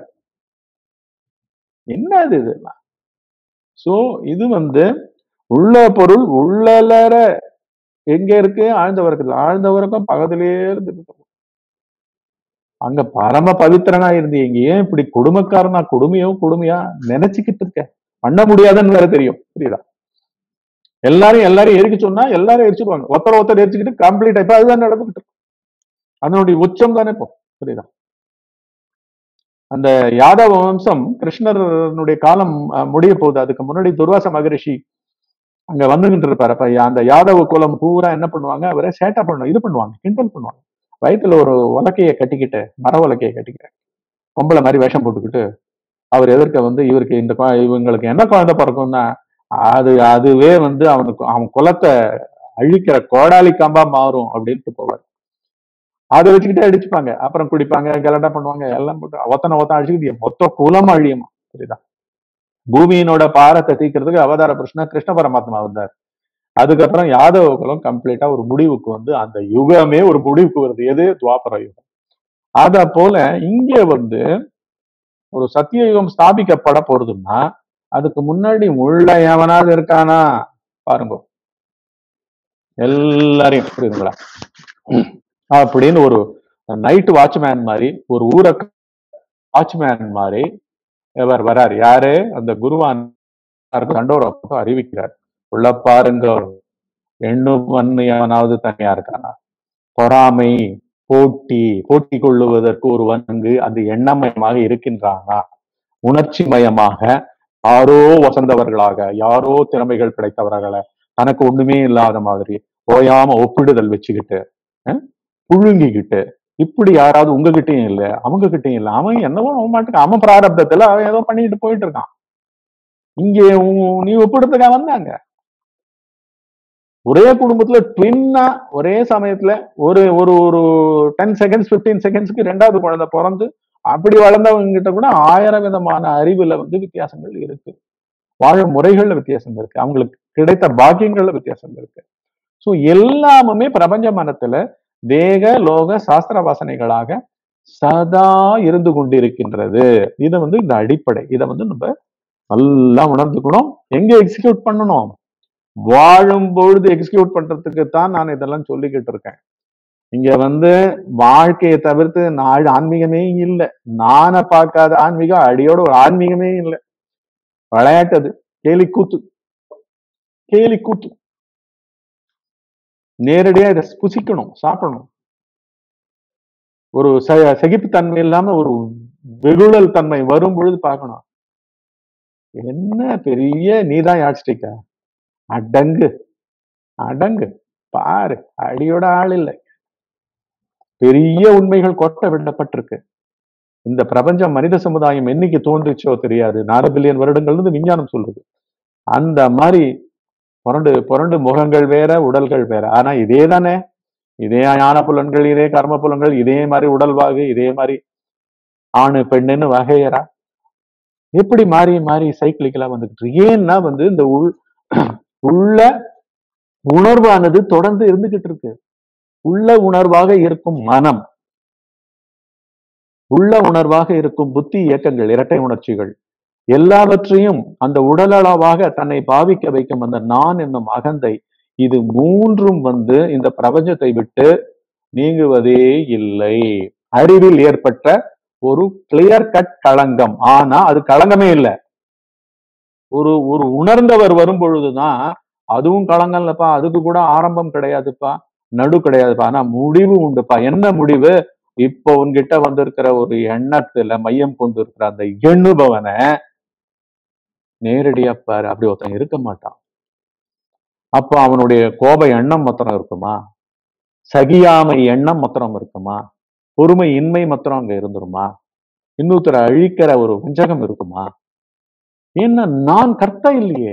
என்ன இது இதெல்லாம் சோ இது வந்து உள்ள பொருள் உள்ளலற எங்க இருக்கு ஆழ்ந்த வர்க்கத்துல ஆழ்ந்த வர்க்கம் பக்கத்திலேயே இருந்து அங்க பரம பவித்திரனா இருந்து இங்க ஏன் இப்படி கொடுமைக்காரனா கொடுமையோ கொடுமையா நினைச்சுக்கிட்டு இருக்க பண்ண முடியாதுன்னு வேற தெரியும் புரியுதா எல்லாரும் எல்லாரும் எரிக்க சொன்னா எல்லாரும் எரிச்சிருவாங்க ஒருத்தர் ஒருத்தர் எரிச்சுக்கிட்டு கம்ப்ளீட் இப்ப அதுதான் நடந்துகிட்டு இருக்கு அதனுடைய உச்சம் தானே இப்போ புரியுதா அந்த யாதவ வம்சம் கிருஷ்ணருடைய காலம் அஹ், முடிய போகுது அதுக்கு முன்னாடி துர்வாச மகரிஷி அங்க வந்துகிட்டு இருப்பாரு அப்ப அந்த யாதவ குலம் பூரா என்ன பண்ணுவாங்க அவரை சேட்டா பண்ணுவாங்க இது பண்ணுவாங்க கிண்டல் பண்ணுவாங்க வயித்துல ஒரு உலக்கைய கட்டிக்கிட்டு மர உலக்கைய கட்டிக்கிட்டு பொம்பளை மாதிரி வேஷம் போட்டுக்கிட்டு அவர் எதிர்க்க வந்து இவருக்கு இந்த குழ- இவங்களுக்கு என்ன குழந்தை பிறக்கும்னா அது அதுவே வந்து அவனுக்கு அவன் குலத்தை அழிக்கிற கோடாலி கம்பா மாறும் அப்படின்ட்டு போவார் அதை வச்சுக்கிட்டே அடிச்சுப்பாங்க அப்புறம் குடிப்பாங்க கலட்டா பண்ணுவாங்க எல்லாம் போட்டு ஒத்தனை ஒத்தனை அடிச்சுக்கிட்டு மொத்த குலம் அழியுமா புரியுதா பூமியினோட பாரத்தை தீக்கிறதுக்கு அவதார கிருஷ்ண கிருஷ்ண பரமாத்மா வந்தார் அதுக்கப்புறம் யாதவ குலம் கம்ப்ளீட்டா ஒரு முடிவுக்கு வந்து அந்த யுகமே ஒரு முடிவுக்கு வருது எது துவாபர யுகம் அத போல இங்க வந்து ஒரு சத்திய யுகம் ஸ்தாபிக்கப்பட போறதுன்னா அதுக்கு முன்னாடி உள்ள எவனாவது இருக்கானா பாருங்க எல்லாரையும் புரியுதுங்களா அப்படின்னு ஒரு நைட் வாட்ச்மேன் மாதிரி ஒரு ஊரை வாட்ச்மேன் மாதிரி இவர் வரார் யாரு அந்த குருவான் கண்டோரப்ப அறிவிக்கிறார் உள்ள பாருங்க எண்ணும் வன்மையானாவது தனியா இருக்கானா பொறாமை போட்டி போட்டி கொள்ளுவதற்கு ஒரு வன்கு அந்த எண்ணமயமாக இருக்கின்றானா உணர்ச்சி மயமாக யாரோ வசந்தவர்களாக யாரோ திறமைகள் கிடைத்தவர்களை தனக்கு ஒண்ணுமே இல்லாத மாதிரி ஓயாம ஒப்பிடுதல் வச்சுக்கிட்டு அஹ், புழுங்கிக்கிட்டு இப்படி யாராவது உங்ககிட்டயும் இல்ல அவங்க கிட்டயும் இல்ல அவன் என்னவோ அவன் மாட்டுக்கு அவன் பிராரப்தத்துல அவன் ஏதோ பண்ணிட்டு போயிட்டு இருக்கான் இங்கே உ- நீ ஒப்பிடுறதுக்காக வந்தாங்க ஒரே குடும்பத்துல ட்வின்னா ஒரே சமயத்துல ஒரு ஒரு ஒரு டென் செகண்ட்ஸ் 15 செகண்ட்ஸ்க்கு ரெண்டாவது குழந்தை பிறந்து அப்படி வளர்ந்தவங்க கிட்ட கூட ஆயிரம் விதமான அறிவுல வந்து வித்தியாசங்கள் இருக்கு வாழும் முறைகள்ல வித்தியாசம் இருக்கு அவங்களுக்கு கிடைத்த பாக்கியங்கள்ல வித்தியாசம் இருக்கு சோ எல்லாமுமே பிரபஞ்ச மனத்துல தேக லோக சாஸ்திர வாசனைகளாக சதா இருந்து கொண்டிருக்கின்றது இது வந்து இந்த அடிப்படை இதை வந்து நம்ம நல்லா உணர்ந்துக்கணும் எங்க எக்ஸிக்யூட் பண்ணணும் வாழும் பொழுது எக்ஸிக்யூட் பண்றதுக்கு தான் நான் இதெல்லாம் சொல்லிக்கிட்டு இருக்கேன் இங்க வந்து வாழ்க்கையை தவிர்த்து நான் ஆன்மீகமே இல்லை நானை பார்க்காத ஆன்மீகம் அடியோட ஒரு ஆன்மீகமே இல்லை விளையாட்டு அது கேலி கூத்து கேலி கூத்து நேரடியா இதை புசிக்கணும் சாப்பிடணும் ஒரு ச- சகிப்புத்தன்மை இல்லாம ஒரு வெகுழல் தன்மை வரும் பொழுது பார்க்கணும் என்ன பெரிய நீதான் யாட்ஸ்டிக்கா அடங்கு அடங்கு பாரு அடியோட ஆள் இல்லை பெரிய உண்மைகள் கொட்ட விடப்பட்டிருக்கு இந்த பிரபஞ்சம் மனித சமுதாயம் என்னைக்கு தோன்றுச்சோ தெரியாது நாலு பில்லியன் வருடங்கள்னு விஞ்ஞானம் சொல்லுது அந்த மாதிரி புரண்டு புரண்டு முகங்கள் வேற உடல்கள் வேற ஆனா இதே தானே இதே ஞான புலன்கள் இதே கர்ம புலன்கள் இதே மாதிரி உடல்வாகு இதே மாதிரி ஆணு பெண்ணுன்னு வகையறா எப்படி மாறி மாறி சைக்கிளிக்கலா வந்துகிட்டு இருக்கு? ஏன்னா வந்து இந்த உள் உள்ள உணர்வானது தொடர்ந்து இருந்துகிட்டு இருக்கு உள்ள உணர்வாக இருக்கும் மனம் உள்ள உணர்வாக இருக்கும் புத்தி இயக்கங்கள் இரட்டை உணர்ச்சிகள் எல்லாவற்றையும் அந்த உடலளவாக தன்னை பாவிக்க வைக்கும் அந்த நான் என்னும் அகந்தை இது மூன்றும் வந்து இந்த பிரபஞ்சத்தை விட்டு நீங்குவதே இல்லை அறிவில் ஏற்பட்ட ஒரு கிளியர் கட் களங்கம் ஆனா அது களங்கமே இல்லை ஒரு ஒரு உணர்ந்தவர் வரும் பொழுதுதான் அதுவும் களங்கம் இல்லப்பா அதுக்கு கூட ஆரம்பம் கிடையாதுப்பா நடு கிடையாதுப்பா ஆனா முடிவு உண்டுப்பா என்ன முடிவு இப்போ உன்கிட்ட வந்திருக்கிற ஒரு எண்ணத்துல மையம் கொண்டு இருக்கிற அந்த எண்ணுபவனை நேரடியா பாரு அப்படி ஒருத்தன் இருக்க மாட்டான் அப்போ அவனுடைய கோப எண்ணம் மாத்திரம் இருக்குமா சகியாமை எண்ணம் மாத்திரம் இருக்குமா பொறுமை இன்மை மாத்திரம் அங்க இருந்துருமா இன்னொருத்தரை அழிக்கிற ஒரு வஞ்சகம் இருக்குமா ஏன்னா நான் கர்த்தா இல்லையே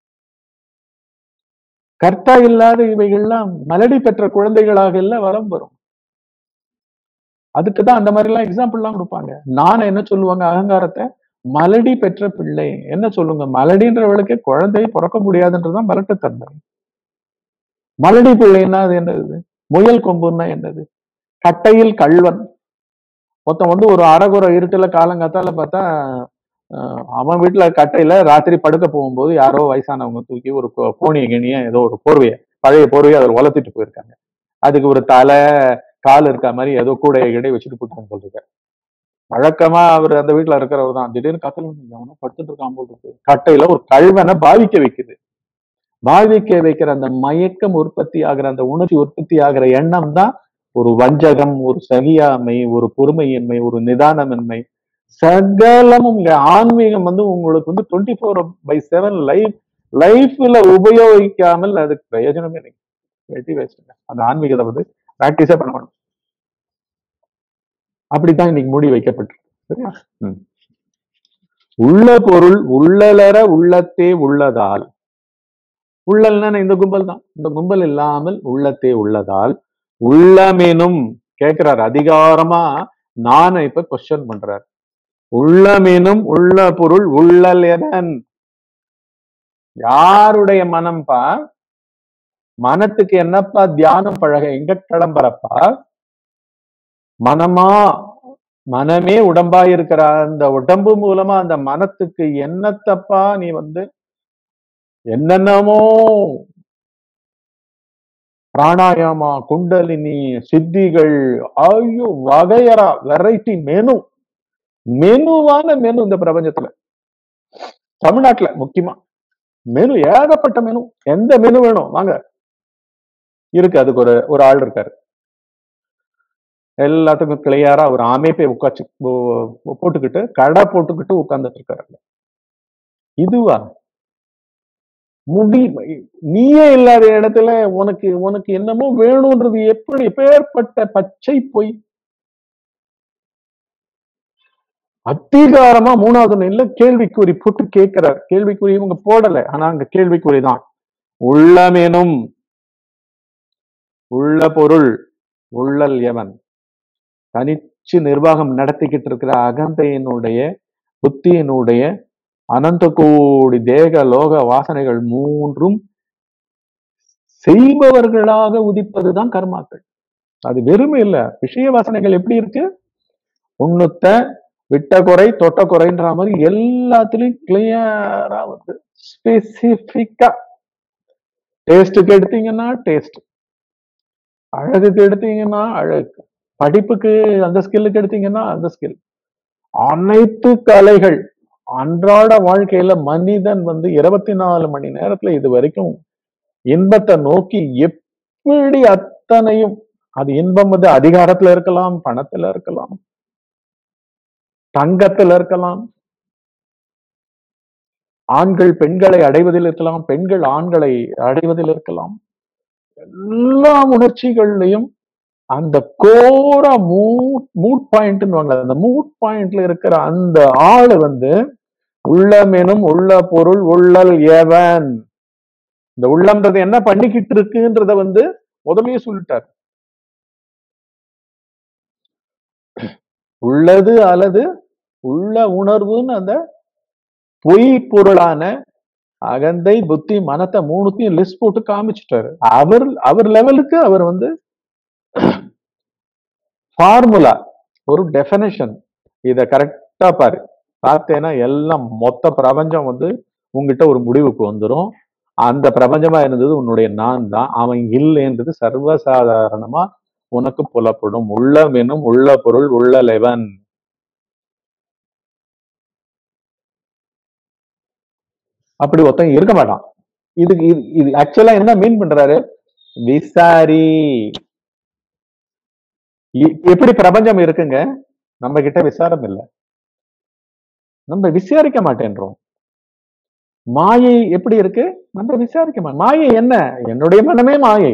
கர்த்தா இல்லாத இவைகள்லாம் மலடி பெற்ற குழந்தைகளாக இல்ல வரம் வரும் அதுக்கு தான் அந்த மாதிரி எல்லாம் எக்ஸாம்பிள்லாம் கொடுப்பாங்க நான் என்ன சொல்லுவாங்க அகங்காரத்தை மலடி பெற்ற பிள்ளை என்ன சொல்லுங்க மலடின்றவளுக்கு குழந்தை பிறக்க முடியாதுன்றதுதான் மலட்டுத்தன்மை மலடி பிள்ளைன்னா அது என்னது முயல் கொம்புன்னா என்னது கட்டையில் கள்வன் மொத்தம் வந்து ஒரு அறகுறை இருட்டுல காலங்காத்தால பார்த்தா அஹ், அவன் வீட்டுல கட்டையில ராத்திரி படுக்க போகும்போது யாரோ வயசானவங்க தூக்கி ஒரு கோ- கோணிய கிணிய ஏதோ ஒரு போர்வைய பழைய போர்வையை அதில் வளர்த்திட்டு போயிருக்காங்க அதுக்கு ஒரு தலை கால் இருக்க மாதிரி ஏதோ கூடைய கிடை வச்சுட்டு போட்டாங்க சொல்லிருக்க வழக்கமா அவர் அந்த வீட்டுல இருக்கிறவர் தான் திடீர்னு கத்தல் அவனும் படுத்துட்டு இருக்கான் போல் இருக்கு கட்டையில ஒரு கல்வனை பாவிக்க வைக்குது பாவிக்க வைக்கிற அந்த மயக்கம் உற்பத்தி ஆகிற அந்த உணர்ச்சி உற்பத்தி ஆகிற எண்ணம் தான் ஒரு வஞ்சகம் ஒரு சகியாமை ஒரு பொறுமையின்மை ஒரு நிதானமின்மை சகலமும் இங்க ஆன்மீகம் வந்து உங்களுக்கு வந்து twenty four by seven life லைஃப்ல உபயோகிக்காமல் அதுக்கு பிரயோஜனமே இல்லை வெட்டி வேஸ்ட்டுங்க அந்த ஆன்மீகத்தை வந்து ப்ராக்டிஸே பண்ண மாட்டோம் அப்படித்தான் இன்னைக்கு மூடி வைக்கப்பட்டிருக்கு சரியா ம். உள்ள பொருள் உள்ளலற உள்ளத்தே உள்ளதால் உள்ளல்னா இந்த கும்பல் தான் இந்த கும்பல் இல்லாமல் உள்ளத்தே உள்ளதால் உள்ளமெனும் கேட்கிறார் அதிகாரமா நானை இப்ப கொஸ்டின் பண்றார் உள்ளமெனும் உள்ள பொருள் உள்ளல் எதன் யாருடைய மனம்பா மனத்துக்கு என்னப்பா தியானம் பழக எங்க கிளம்புறப்பா மனமா மனமே உடம்பா இருக்கிற அந்த உடம்பு மூலமா அந்த மனத்துக்கு என்னத்தப்பா நீ வந்து என்னென்னமோ பிராணாயாமா குண்டலினி சித்திகள் ஐயோ வகையறா வெரைட்டி மெனு மெனுவான மெனு இந்த பிரபஞ்சத்துல தமிழ்நாட்டுல முக்கியமா மெனு ஏகப்பட்ட மெனு எந்த மெனு வேணும் வாங்க இருக்கு அதுக்கு ஒரு ஒரு ஆள் இருக்காரு எல்லாத்துக்கும் கிளியரா ஒரு அமைப்பை உட்காச்சு போ- போட்டுக்கிட்டு கடை போட்டுக்கிட்டு உட்கார்ந்துட்டு இருக்காரு இதுவா முடி நீயே இல்லாத இடத்துல உனக்கு உனக்கு என்னமோ வேணும்ன்றது எப்படி பேர்பட்ட பச்சை பொய் அதிகாரமா மூணாவது நிலையில கேள்விக்குறி போட்டு கேட்கிறார் கேள்விக்குறி இவங்க போடல ஆனா அங்க கேள்விக்குறி தான் உள்ளமெனும் உள்ள பொருள் உள்ளல் எவன் தனிச்சு நிர்வாகம் நடத்திக்கிட்டு இருக்கிற அகந்தையினுடைய புத்தியினுடைய அனந்த கோடி தேக லோக வாசனைகள் மூன்றும் செய்பவர்களாக உதிப்பதுதான் கர்மாக்கள் அது வெறுமை இல்ல விஷய வாசனைகள் எப்படி இருக்கு உண்ணுத்த விட்ட குறை தொட்ட குறைன்ற மாதிரி எல்லாத்துலயும் கிளியரா வந்து ஸ்பெசிபிக்கா டேஸ்டுக்கு எடுத்தீங்கன்னா டேஸ்ட் அழகுக்கு எடுத்தீங்கன்னா அழகு படிப்புக்கு அந்த ஸ்கில்லுக்கு எடுத்தீங்கன்னா அந்த ஸ்கில் அனைத்து கலைகள் அன்றாட வாழ்க்கையில மனிதன் வந்து இருபத்தி நாலு மணி நேரத்துல இது வரைக்கும் இன்பத்தை நோக்கி எப்படி அத்தனையும் அது இன்பம் வந்து அதிகாரத்துல இருக்கலாம் பணத்துல இருக்கலாம் தங்கத்துல இருக்கலாம் ஆண்கள் பெண்களை அடைவதில் இருக்கலாம் பெண்கள் ஆண்களை அடைவதில் இருக்கலாம் எல்லா உணர்ச்சிகள்லையும் அந்த கோர மூட் மூட் பாயிண்ட் அந்த மூட் பாயிண்ட்ல இருக்கிற அந்த ஆளு வந்து உள்ளமெனும் உள்ள பொருள் உள்ளல் ஏவன் இந்த உள்ளம்ன்றது என்ன பண்ணிக்கிட்டு இருக்குன்றத வந்து முதல்லயே சொல்லிட்டார் உள்ளது அல்லது உள்ள உணர்வுன்னு அந்த பொய் பொருளான அகந்தை புத்தி மனத்தை மூணுத்தையும் லிஸ்ட் போட்டு காமிச்சிட்டாரு அவர் அவர் லெவலுக்கு அவர் வந்து ஃபார்முலா ஒரு டெஃபனேஷன் இத கரெக்டா பாரு பார்த்தேன்னா எல்லாம் மொத்த பிரபஞ்சம் வந்து உங்ககிட்ட ஒரு முடிவுக்கு வந்துரும் அந்த பிரபஞ்சமா இருந்தது உன்னுடைய நான் தான் அவன் இல்லைன்றது சர்வசாதாரணமா உனக்கு புலப்படும் உள்ளமெனும் உள்ள பொருள் உள்ள லெவன் அப்படி ஒருத்தன் இருக்க மாட்டான் இதுக்கு இது இது ஆக்சுவலா என்ன மீன் பண்றாரு விசாரி இ- எப்படி பிரபஞ்சம் இருக்குங்க நம்ம கிட்ட விசாரம் இல்லை நம்ம விசாரிக்க மாட்டேன்றோம் மாயை எப்படி இருக்கு நம்ம விசாரிக்க மாட்டோம் மாயை என்ன என்னுடைய மனமே மாயை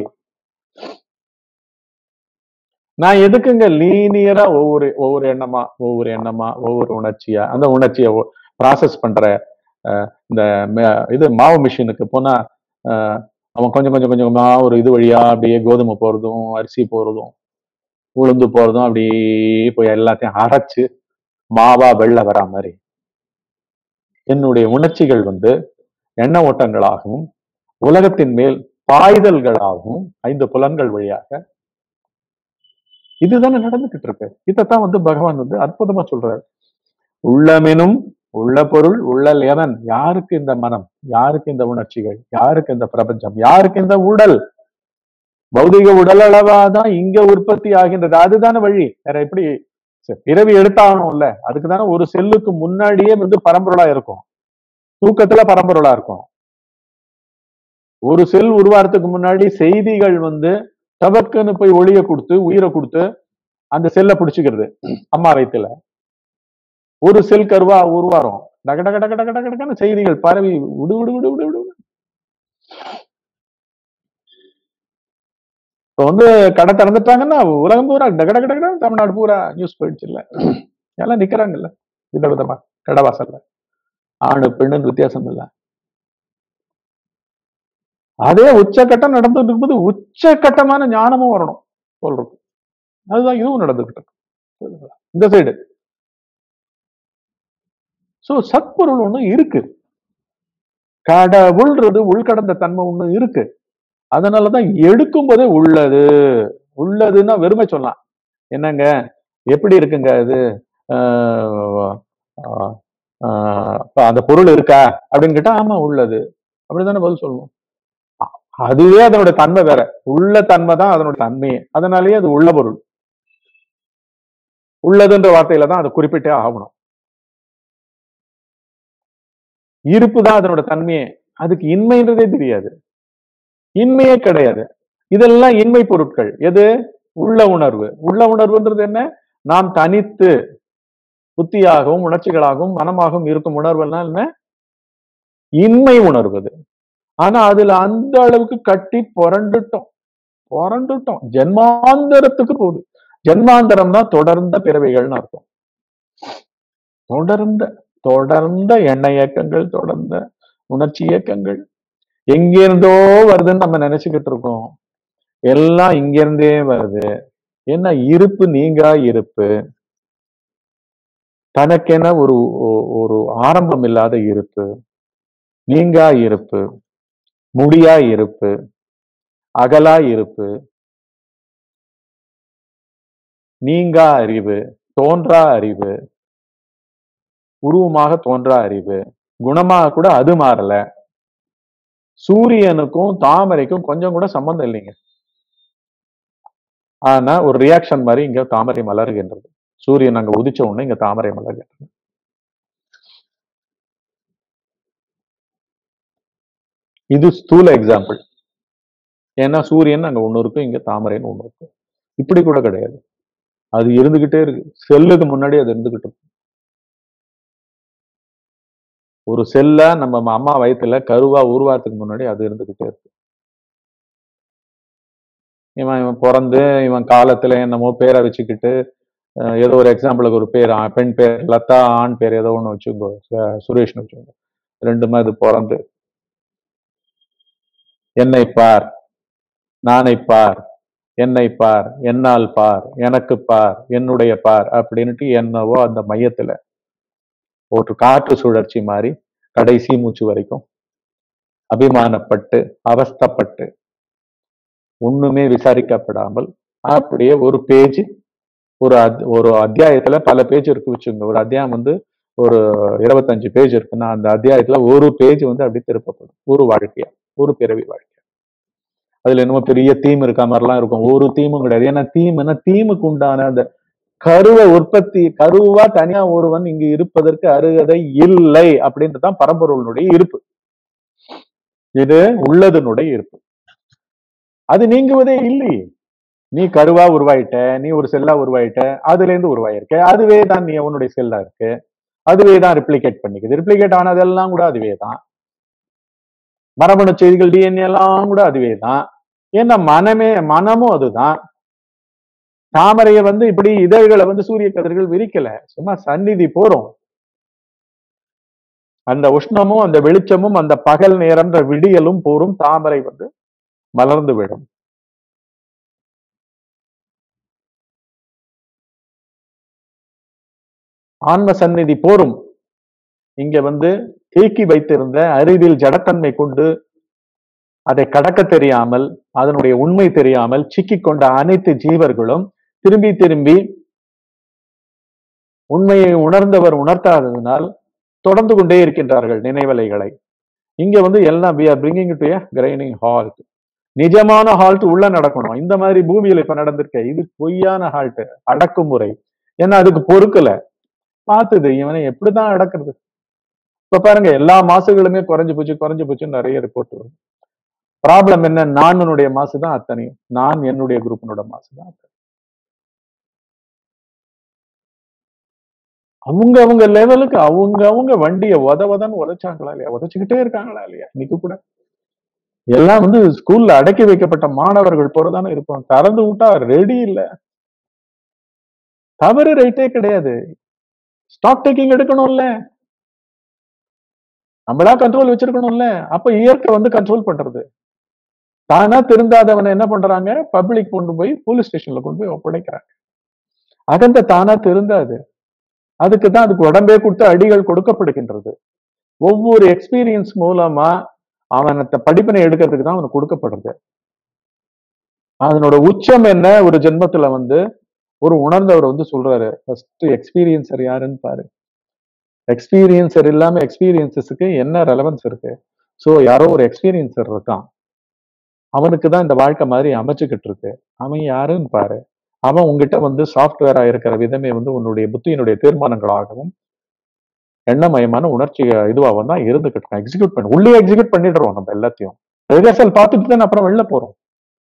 நான் எதுக்குங்க லீனியரா ஒவ்வொரு ஒவ்வொரு எண்ணமா ஒவ்வொரு எண்ணமா ஒவ்வொரு உணர்ச்சியா அந்த உணர்ச்சியை ப்ராசஸ் பண்ற அஹ், இந்த ம- இது மாவு மிஷினுக்கு போனா அஹ், அவன் கொஞ்சம் கொஞ்சம் கொஞ்சமா ஒரு இது வழியா அப்படியே கோதுமை போறதும் அரிசி போறதும் உளுந்து போறதும் அப்படியே போய் எல்லாத்தையும் அரைச்சு மாவா வெள்ள வரா மாதிரி என்னுடைய உணர்ச்சிகள் வந்து எண்ண ஓட்டங்களாகவும் உலகத்தின் மேல் பாய்தல்களாகவும் ஐந்து புலன்கள் வழியாக இதுதானே நடந்துகிட்டு இருக்கு இதைத்தான் வந்து பகவான் வந்து அற்புதமா சொல்றாரு உள்ளமெனும் உள்ள பொருள் உள்ளல் எவன் யாருக்கு இந்த மனம் யாருக்கு இந்த உணர்ச்சிகள் யாருக்கு இந்த பிரபஞ்சம் யாருக்கு இந்த உடல் பௌதிக உடல் அளவாதான் இங்க உற்பத்தி ஆகின்றது அதுதானே வழி வேற எப்படி சரி, பிறவி எடுத்தாகணும்ல அதுக்கு தானே ஒரு செல்லுக்கு முன்னாடியே வந்து பரம்பொருளா இருக்கும் தூக்கத்துல பரம்பொருளா இருக்கும் ஒரு செல் உருவாறதுக்கு முன்னாடி செய்திகள் வந்து டபக்குன்னு போய் ஒளிய கொடுத்து உயிரை கொடுத்து அந்த செல்லை பிடிச்சுக்கிறது அம்மா வயித்துல ஒரு செல் கருவா உருவாரும் டக டக டக டக டக டகன்னு செய்திகள் பரவி விடு விடு விடு விடு விடு இப்போ வந்து கடை திறந்துட்டாங்கன்னா உலகம் பூரா டக டக டக டகன்னு தமிழ்நாடு பூரா நியூஸ் போயிடுச்சு இல்ல எல்லாம் நிக்கிறாங்கல்ல விதவிதமா கடை வாசல்ல ஆணு பெண்ணுன்னு வித்தியாசம் இல்ல அதே உச்சக்கட்டம் நடந்துட்டு இருக்கும்போது உச்சக்கட்டமான ஞானமும் வரணும் சொல்றது அதுதான் இதுவும் நடந்துகிட்டு இருக்கு புரியுதுங்களா? இந்த சைடு சோ சத்பொருள் ஒண்ணு இருக்கு கடவுள்ன்றது உள்கடந்த தன்மை ஒண்ணு இருக்கு அதனாலதான் எடுக்கும் போதே உள்ளது உள்ளதுன்னா வெறுமை சொல்லலாம் என்னங்க எப்படி இருக்குங்க இது ஆஹ் ஆஹ் ஆஹ் அப்ப அந்த பொருள் இருக்கா அப்படின்னு கேட்டா ஆமா உள்ளது அப்படிதானே பதில் சொல்லணும் அ- அதுவே அதனோட தன்மை வேற உள்ள தன்மை தான் அதனோட தன்மையே அதனாலேயே அது உள்ள பொருள் உள்ளதுன்ற வார்த்தையில தான் அதை குறிப்பிட்டே ஆகணும் இருப்பு தான் அதனோட தன்மையே அதுக்கு இன்மைன்றதே தெரியாது இன்மையே கிடையாது இதெல்லாம் இன்மை பொருட்கள் எது உள்ள உணர்வு உள்ள உணர்வுன்றது என்ன நாம் தனித்து புத்தியாகவும் உணர்ச்சிகளாகவும் மனமாகவும் இருக்கும் உணர்வெல்லாம் என்ன இன்மை உணர்வு அது ஆனா அதுல அந்த அளவுக்கு கட்டி புரண்டுட்டோம் புரண்டுட்டோம் ஜென்மாந்தரத்துக்கு போகுது ஜென்மாந்தரம் தான் தொடர்ந்த பிறவைகள்னு அர்த்தம் தொடர்ந்த தொடர்ந்த எண்ண இயக்கங்கள் தொடர்ந்த உணர்ச்சி இயக்கங்கள் எங்கிருந்தோ வருதுன்னு நம்ம நினைச்சுக்கிட்டு இருக்கோம் எல்லாம் இங்கிருந்தே வருது என்ன இருப்பு நீங்கா இருப்பு தனக்கென ஒரு ஒ- ஒரு ஆரம்பம் இல்லாத இருப்பு நீங்கா இருப்பு முடியா இருப்பு அகலா இருப்பு நீங்கா அறிவு தோன்றா அறிவு உருவமாக தோன்றா அறிவு குணமாக கூட அது மாறல சூரியனுக்கும் தாமரைக்கும் கொஞ்சம் கூட சம்பந்தம் இல்லைங்க ஆனா ஒரு ரியாக்ஷன் மாதிரி இங்க தாமரை மலர்கின்றது சூரியன் அங்க உதிச்ச உடனே இங்க தாமரை மலர்கின்றது இது ஸ்தூல எக்ஸாம்பிள் ஏன்னா சூரியன் அங்க ஒண்ணு இருக்கும் இங்க தாமரைன்னு ஒண்ணு இருக்கும் இப்படி கூட கிடையாது அது இருந்துகிட்டே இருக்கு செல்லுக்கு முன்னாடி அது இருந்துகிட்டு இருக்கும் ஒரு செல்ல நம்ம அம்மா வயித்துல கருவா உருவாகிறதுக்கு முன்னாடி அது இருந்துகிட்டே இருக்கு இவன் இவன் பிறந்து இவன் காலத்துல என்னமோ பேரை வச்சுக்கிட்டு அஹ், ஏதோ ஒரு எக்ஸாம்பிளுக்கு ஒரு பேர் ஆ- பெண் பேர் லதா ஆண் பேர் ஏதோ ஒண்ணு வச்சுக்கோ சு- சுரேஷ்னு வச்சுக்கோ ரெண்டுமே அது பிறந்து என்னை பார் நானை பார் என்னை பார் என்னால் பார் எனக்கு பார் என்னுடைய பார் அப்படின்ட்டு என்னவோ அந்த மையத்துல ஒரு காற்று சுழற்சி மாதிரி கடைசி மூச்சு வரைக்கும் அபிமானப்பட்டு அவஸ்தைப்பட்டு ஒண்ணுமே விசாரிக்கப்படாமல் அப்படியே ஒரு பேஜ் ஒரு அத்- ஒரு அத்தியாயத்துல பல பேஜ் இருக்கு வச்சுங்க ஒரு அத்தியாயம் வந்து ஒரு இருபத்தஞ்சு பேஜ் இருக்குன்னா அந்த அத்தியாயத்துல ஒரு பேஜ் வந்து அப்படியே திருப்பப்படும் ஒரு வாழ்க்கையா ஒரு பிறவி வாழ்க்கை அதுல என்னமோ பெரிய தீம் இருக்க மாதிரிலாம் இருக்கும் ஒரு தீமும் கிடையாது ஏன்னா தீம்னா தீமுக்கு உண்டான அந்த கருவை உற்பத்தி கருவா தனியா ஒருவன் இங்கு இருப்பதற்கு அருகதை இல்லை அப்படின்றதுதான் பரம்பொருளுடைய இருப்பு இது உள்ளதனுடைய இருப்பு அது நீங்குவதே இல்லை நீ கருவா உருவாயிட்ட நீ ஒரு செல்லா உருவாயிட்ட அதுல இருந்து உருவாயிருக்க அதுவே தான் நீ உன்னுடைய செல்லா இருக்கு அதுவே தான் ரிப்ளிகேட் பண்ணிக்குது ரிப்ளிகேட் ஆனதெல்லாம் கூட அதுவே தான் மரபணு செய்திகள் டிஎன்ஏ எல்லாம் கூட அதுவே தான் ஏன்னா மனமே மனமும் அதுதான் தாமரைய வந்து இப்படி இதழ்களை வந்து சூரிய கதிர்கள் விரிக்கல சும்மா சந்நிதி போறோம் அந்த உஷ்ணமும் அந்த வெளிச்சமும் அந்த பகல் நேரம்ன்ற விடியலும் போரும் தாமரை வந்து மலர்ந்து விடும் ஆன்ம சந்நிதி போரும் இங்க வந்து தேக்கி வைத்திருந்த அறிவில் ஜடத்தன்மை கொண்டு அதை கடக்க தெரியாமல் அதனுடைய உண்மை தெரியாமல் சிக்கிக் கொண்ட அனைத்து ஜீவர்களும் திரும்பி திரும்பி உண்மையை உணர்ந்தவர் உணர்த்தாததினால் தொடர்ந்து கொண்டே இருக்கின்றார்கள் நினைவலைகளை இங்க வந்து எல்லாம் we are bringing it to a grinding halt நிஜமான ஹால்ட் உள்ள நடக்கணும் இந்த மாதிரி பூமியில இப்ப நடந்திருக்க இது பொய்யான ஹால்ட் அடக்குமுறை ஏன்னா அதுக்கு பொறுக்கல பார்த்தது இவனை எப்படிதான் அடக்குறது இப்ப பாருங்க எல்லா மாசுகளுமே குறைஞ்சு போச்சு குறைஞ்சு போச்சுன்னு நிறைய ரிப்போர்ட் வரும் ப்ராப்ளம் என்ன நானுடைய மாசு தான் அத்தனையும் நான் என்னுடைய குரூப்பினோட மாசு தான் அத்தனை. அவங்க அவங்க லெவலுக்கு அவங்க அவங்க வண்டியை உத உதன்னு உதைச்சாங்களா இல்லையா உதைச்சுக்கிட்டே இருக்காங்களா இல்லையா இன்னைக்கு கூட எல்லாம் வந்து ஸ்கூல்ல அடக்கி வைக்கப்பட்ட மாணவர்கள் போறதானே இருப்போம் திறந்து விட்டா ரெடி இல்ல தவறு ரைட்டே கிடையாது ஸ்டாக் டேக்கிங் எடுக்கணும்ல நம்மளா கண்ட்ரோல் வச்சிருக்கணும்ல அப்ப இயற்கை வந்து கண்ட்ரோல் பண்றது தானா திருந்தாதவனை என்ன பண்றாங்க பப்ளிக் கொண்டு போய் போலீஸ் ஸ்டேஷன்ல கொண்டு போய் ஒப்படைக்கிறாங்க அகந்த தானா திருந்தாது அதுக்கு தான் அதுக்கு உடம்பே கொடுத்து அடிகள் கொடுக்கப்படுகின்றது ஒவ்வொரு எக்ஸ்பீரியன்ஸ் மூலமா அவன் அந்த படிப்பினை எடுக்கிறதுக்கு தான் அவனுக்கு கொடுக்கப்படுறது அதனோட உச்சம் என்ன ஒரு ஜென்மத்துல வந்து ஒரு உணர்ந்தவர் வந்து சொல்றாரு ஃபர்ஸ்ட் எக்ஸ்பீரியன்சர் யாருன்னு பாரு எக்ஸ்பீரியன்சர் இல்லாம எக்ஸ்பீரியன்சஸ்க்கு என்ன ரெலவன்ஸ் இருக்கு ஸோ யாரோ ஒரு எக்ஸ்பீரியன்சர் இருக்கான் அவனுக்கு தான் இந்த வாழ்க்கை மாதிரி அமைச்சுக்கிட்டு இருக்கு அவன் யாருன்னு பாரு அவன் உங்ககிட்ட வந்து சாஃப்ட்வேரா இருக்கிற விதமே வந்து உன்னுடைய புத்தியினுடைய தீர்மானங்களாகவும் எண்ணமயமான உணர்ச்சி இதுவாகவும் தான் இருந்துகிட்டு எக்ஸிக்யூட் பண்ணி உள்ளே எக்ஸிக்யூட் பண்ணிடுறோம் நம்ம எல்லாத்தையும் ரிஹர்சல் பார்த்துட்டு தான் அப்புறம் வெளில போறோம்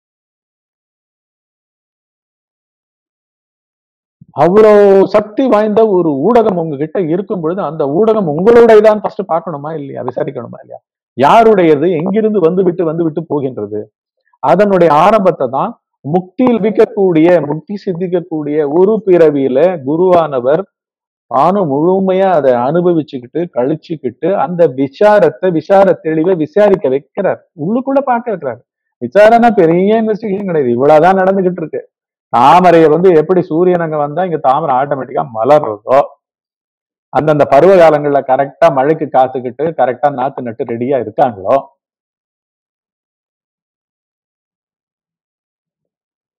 அவ்வளோ சக்தி வாய்ந்த ஒரு ஊடகம் உங்ககிட்ட இருக்கும் பொழுது அந்த ஊடகம் உங்களுடையதான் ஃபர்ஸ்ட் பார்க்கணுமா இல்லையா விசாரிக்கணுமா இல்லையா யாருடையது எங்கிருந்து வந்து விட்டு வந்து விட்டு போகின்றது அதனுடைய ஆரம்பத்தை தான் முக்தியில் விற்கக்கூடிய முக்தி சித்திக்கக்கூடிய ஒரு பிறவியில குருவானவர் தானும் முழுமையா அதை அனுபவிச்சுக்கிட்டு கழிச்சுக்கிட்டு அந்த விசாரத்தை விசார தெளிவை விசாரிக்க வைக்கிறார் உள்ளுக்குள்ள பார்க்க வைக்கிறார் விசாரணை பெரிய இன்வெஸ்டிகேஷன் கிடையாது இவ்வளவுதான் நடந்துகிட்டு இருக்கு தாமரையை வந்து எப்படி சூரியன் அங்க வந்தா இங்க தாமரை ஆட்டோமேட்டிக்கா மலர்றதோ அந்தந்த பருவ காலங்கள்ல கரெக்டா மழைக்கு காத்துக்கிட்டு கரெக்டா நாத்து நட்டு ரெடியா இருக்காங்களோ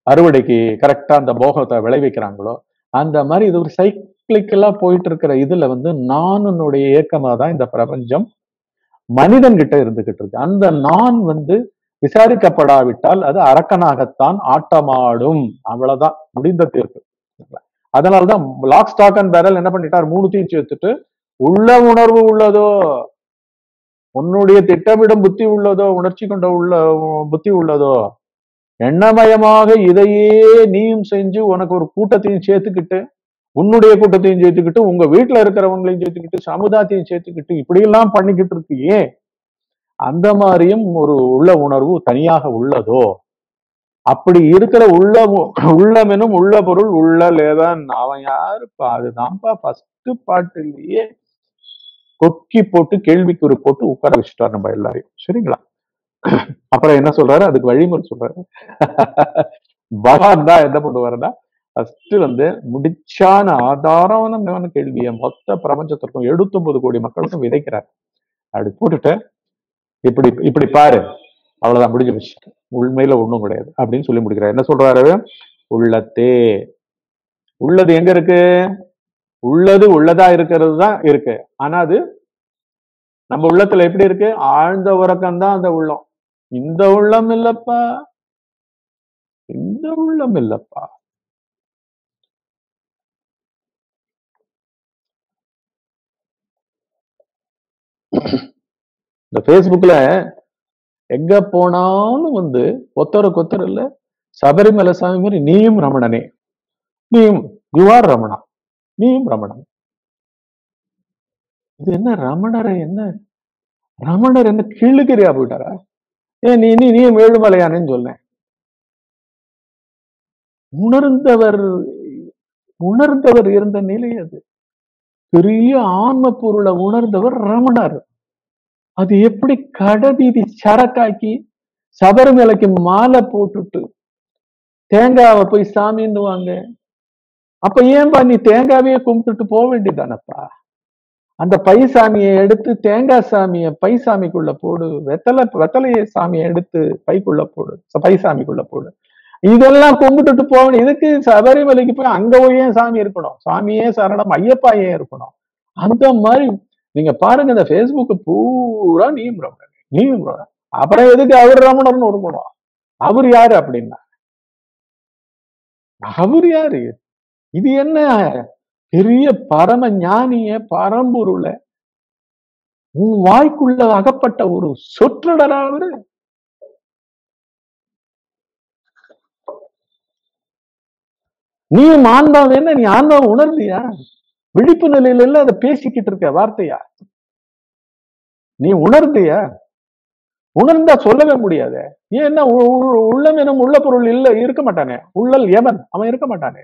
அறுவடைக்கு கரெக்டா அந்த போகத்தை விளைவிக்கிறாங்களோ அந்த மாதிரி இது ஒரு சைக்கிளிக்கலா போயிட்டு இருக்கிற இதுல வந்து நானுடைய இயக்கமா தான் இந்த பிரபஞ்சம் மனிதன் கிட்ட இருந்துகிட்டு இருக்கு அந்த நான் வந்து விசாரிக்கப்படாவிட்டால் அது அரக்கனாகத்தான் ஆட்டமாடும் அவ்வளவுதான் முடிந்த தீர்ப்பு அதனாலதான் லாக் ஸ்டாக் அண்ட் பேரல் என்ன பண்ணிட்டார் மூணுத்தையும் சேர்த்துட்டு உள்ள உணர்வு உள்ளதோ உன்னுடைய திட்டமிடும் புத்தி உள்ளதோ உணர்ச்சி கொண்ட உள்ள புத்தி உள்ளதோ எண்ணமயமாக இதையே நீயும் செஞ்சு உனக்கு ஒரு கூட்டத்தையும் சேர்த்துக்கிட்டு உன்னுடைய கூட்டத்தையும் சேர்த்துக்கிட்டு உங்க வீட்டுல இருக்கிறவங்களையும் சேர்த்துக்கிட்டு சமுதாயத்தையும் சேர்த்துக்கிட்டு இப்படி எல்லாம் பண்ணிக்கிட்டு இருக்கியே அந்த மாதிரியும் ஒரு உள்ள உணர்வு தனியாக உள்ளதோ அப்படி இருக்கிற உள்ள உள்ளமெனும் உள்ள பொருள் உள்ளலேதான் அவன் யாருப்பா அதுதான்ப்பா ஃபர்ஸ்ட் பாட்டுலயே கொக்கி போட்டு கேள்விக்குறி போட்டு உட்கார வச்சுட்டார் நம்ம எல்லாரையும் சரிங்களா அப்புறம் என்ன சொல்றாரு அதுக்கு வழிமுறை சொல்றாரு பகவான் தான் என்ன பண்ணுவாருன்னா ஃபர்ஸ்ட் வந்து முடிச்சான ஆதாரமான கேள்வியை மொத்த பிரபஞ்சத்திற்கும் எழுபத்தொன்பது கோடி மக்களுக்கும் விதைக்கிறார் அப்படி போட்டுட்டு இப்படி இப்படி பாரு அவ்வளவுதான் முடிஞ்சு போச்சு உண்மையில ஒண்ணும் கிடையாது அப்படின்னு சொல்லி முடிக்கிறார் என்ன சொல்றாரு உள்ளத்தே உள்ளது எங்க இருக்கு உள்ளது உள்ளதா இருக்கிறது தான் இருக்கு ஆனா அது நம்ம உள்ளத்துல எப்படி இருக்கு ஆழ்ந்த உறக்கம் தான் அந்த உள்ளம் இந்த உள்ளம் இல்லப்பா இந்த உள்ளம் இல்லப்பா இந்த ஃபேஸ்புக்ல எங்க போனாலும் வந்து ஒத்தருக்கு ஒத்தர் இல்ல சபரிமலை சாமி மாதிரி நீயும் ரமணனே நீயும் யூ ஆர் ரமணா நீயும் ரமணன் இது என்ன ரமணரை என்ன ரமணர் என்ன கிள்ளுக்கிறியா போயிட்டாரா ஏன் நீ நீ நீயும் ஏழுமலையானேன்னு சொன்னேன் உணர்ந்தவர் உணர்ந்தவர் இருந்த நிலை அது பெரிய ஆன்ம பொருளை உணர்ந்தவர் ரமணர் அது எப்படி கடவீதி சரக்காக்கி சபரிமலைக்கு மாலை போட்டுட்டு தேங்காவை போய் சாமின்னுவாங்க அப்ப ஏன்பா நீ தேங்காவையே கும்பிட்டுட்டு போக வேண்டியதானப்பா அந்த பை சாமியை எடுத்து தேங்காய் சாமியை பை சாமிக்குள்ள போடு வெத்தலை வெத்தலைய சாமியை எடுத்து பைக்குள்ள போடு பை சாமிக்குள்ள போடு இதெல்லாம் கும்பிட்டுட்டு போகணும் இதுக்கு சபரிமலைக்கு போய் அங்க போய் ஏன் சாமி இருக்கணும் சாமியே சரணம் ஐயப்பா ஏன் இருக்கணும் அந்த மாதிரி நீங்க பாருங்க இந்த ஃபேஸ்புக் பூரா நீயும் ரமணன் நீயும் ரமணன் அப்புறம் எதுக்கு அவர் ரமணர்னு இருக்கணும் அவர் யாரு அப்படின்னா அவர் யாரு இது என்ன பெரிய பரம ஞானிய பரம்பொருள உன் வாய்க்குள்ள அகப்பட்ட ஒரு சொற்றடரா அவரு நீ ஆன்மாவை என்ன நீ ஆன்மாவை உணர்ந்தியா விழிப்பு நிலையில இல்ல அதை பேசிக்கிட்டு இருக்க வார்த்தையா நீ உணர்ந்தியா உணர்ந்தா சொல்லவே முடியாது ஏன்னா உள்ளம் எனும் உள்ள பொருள் இல்ல இருக்க மாட்டானே உள்ளல் எவன் அவன் இருக்க மாட்டானே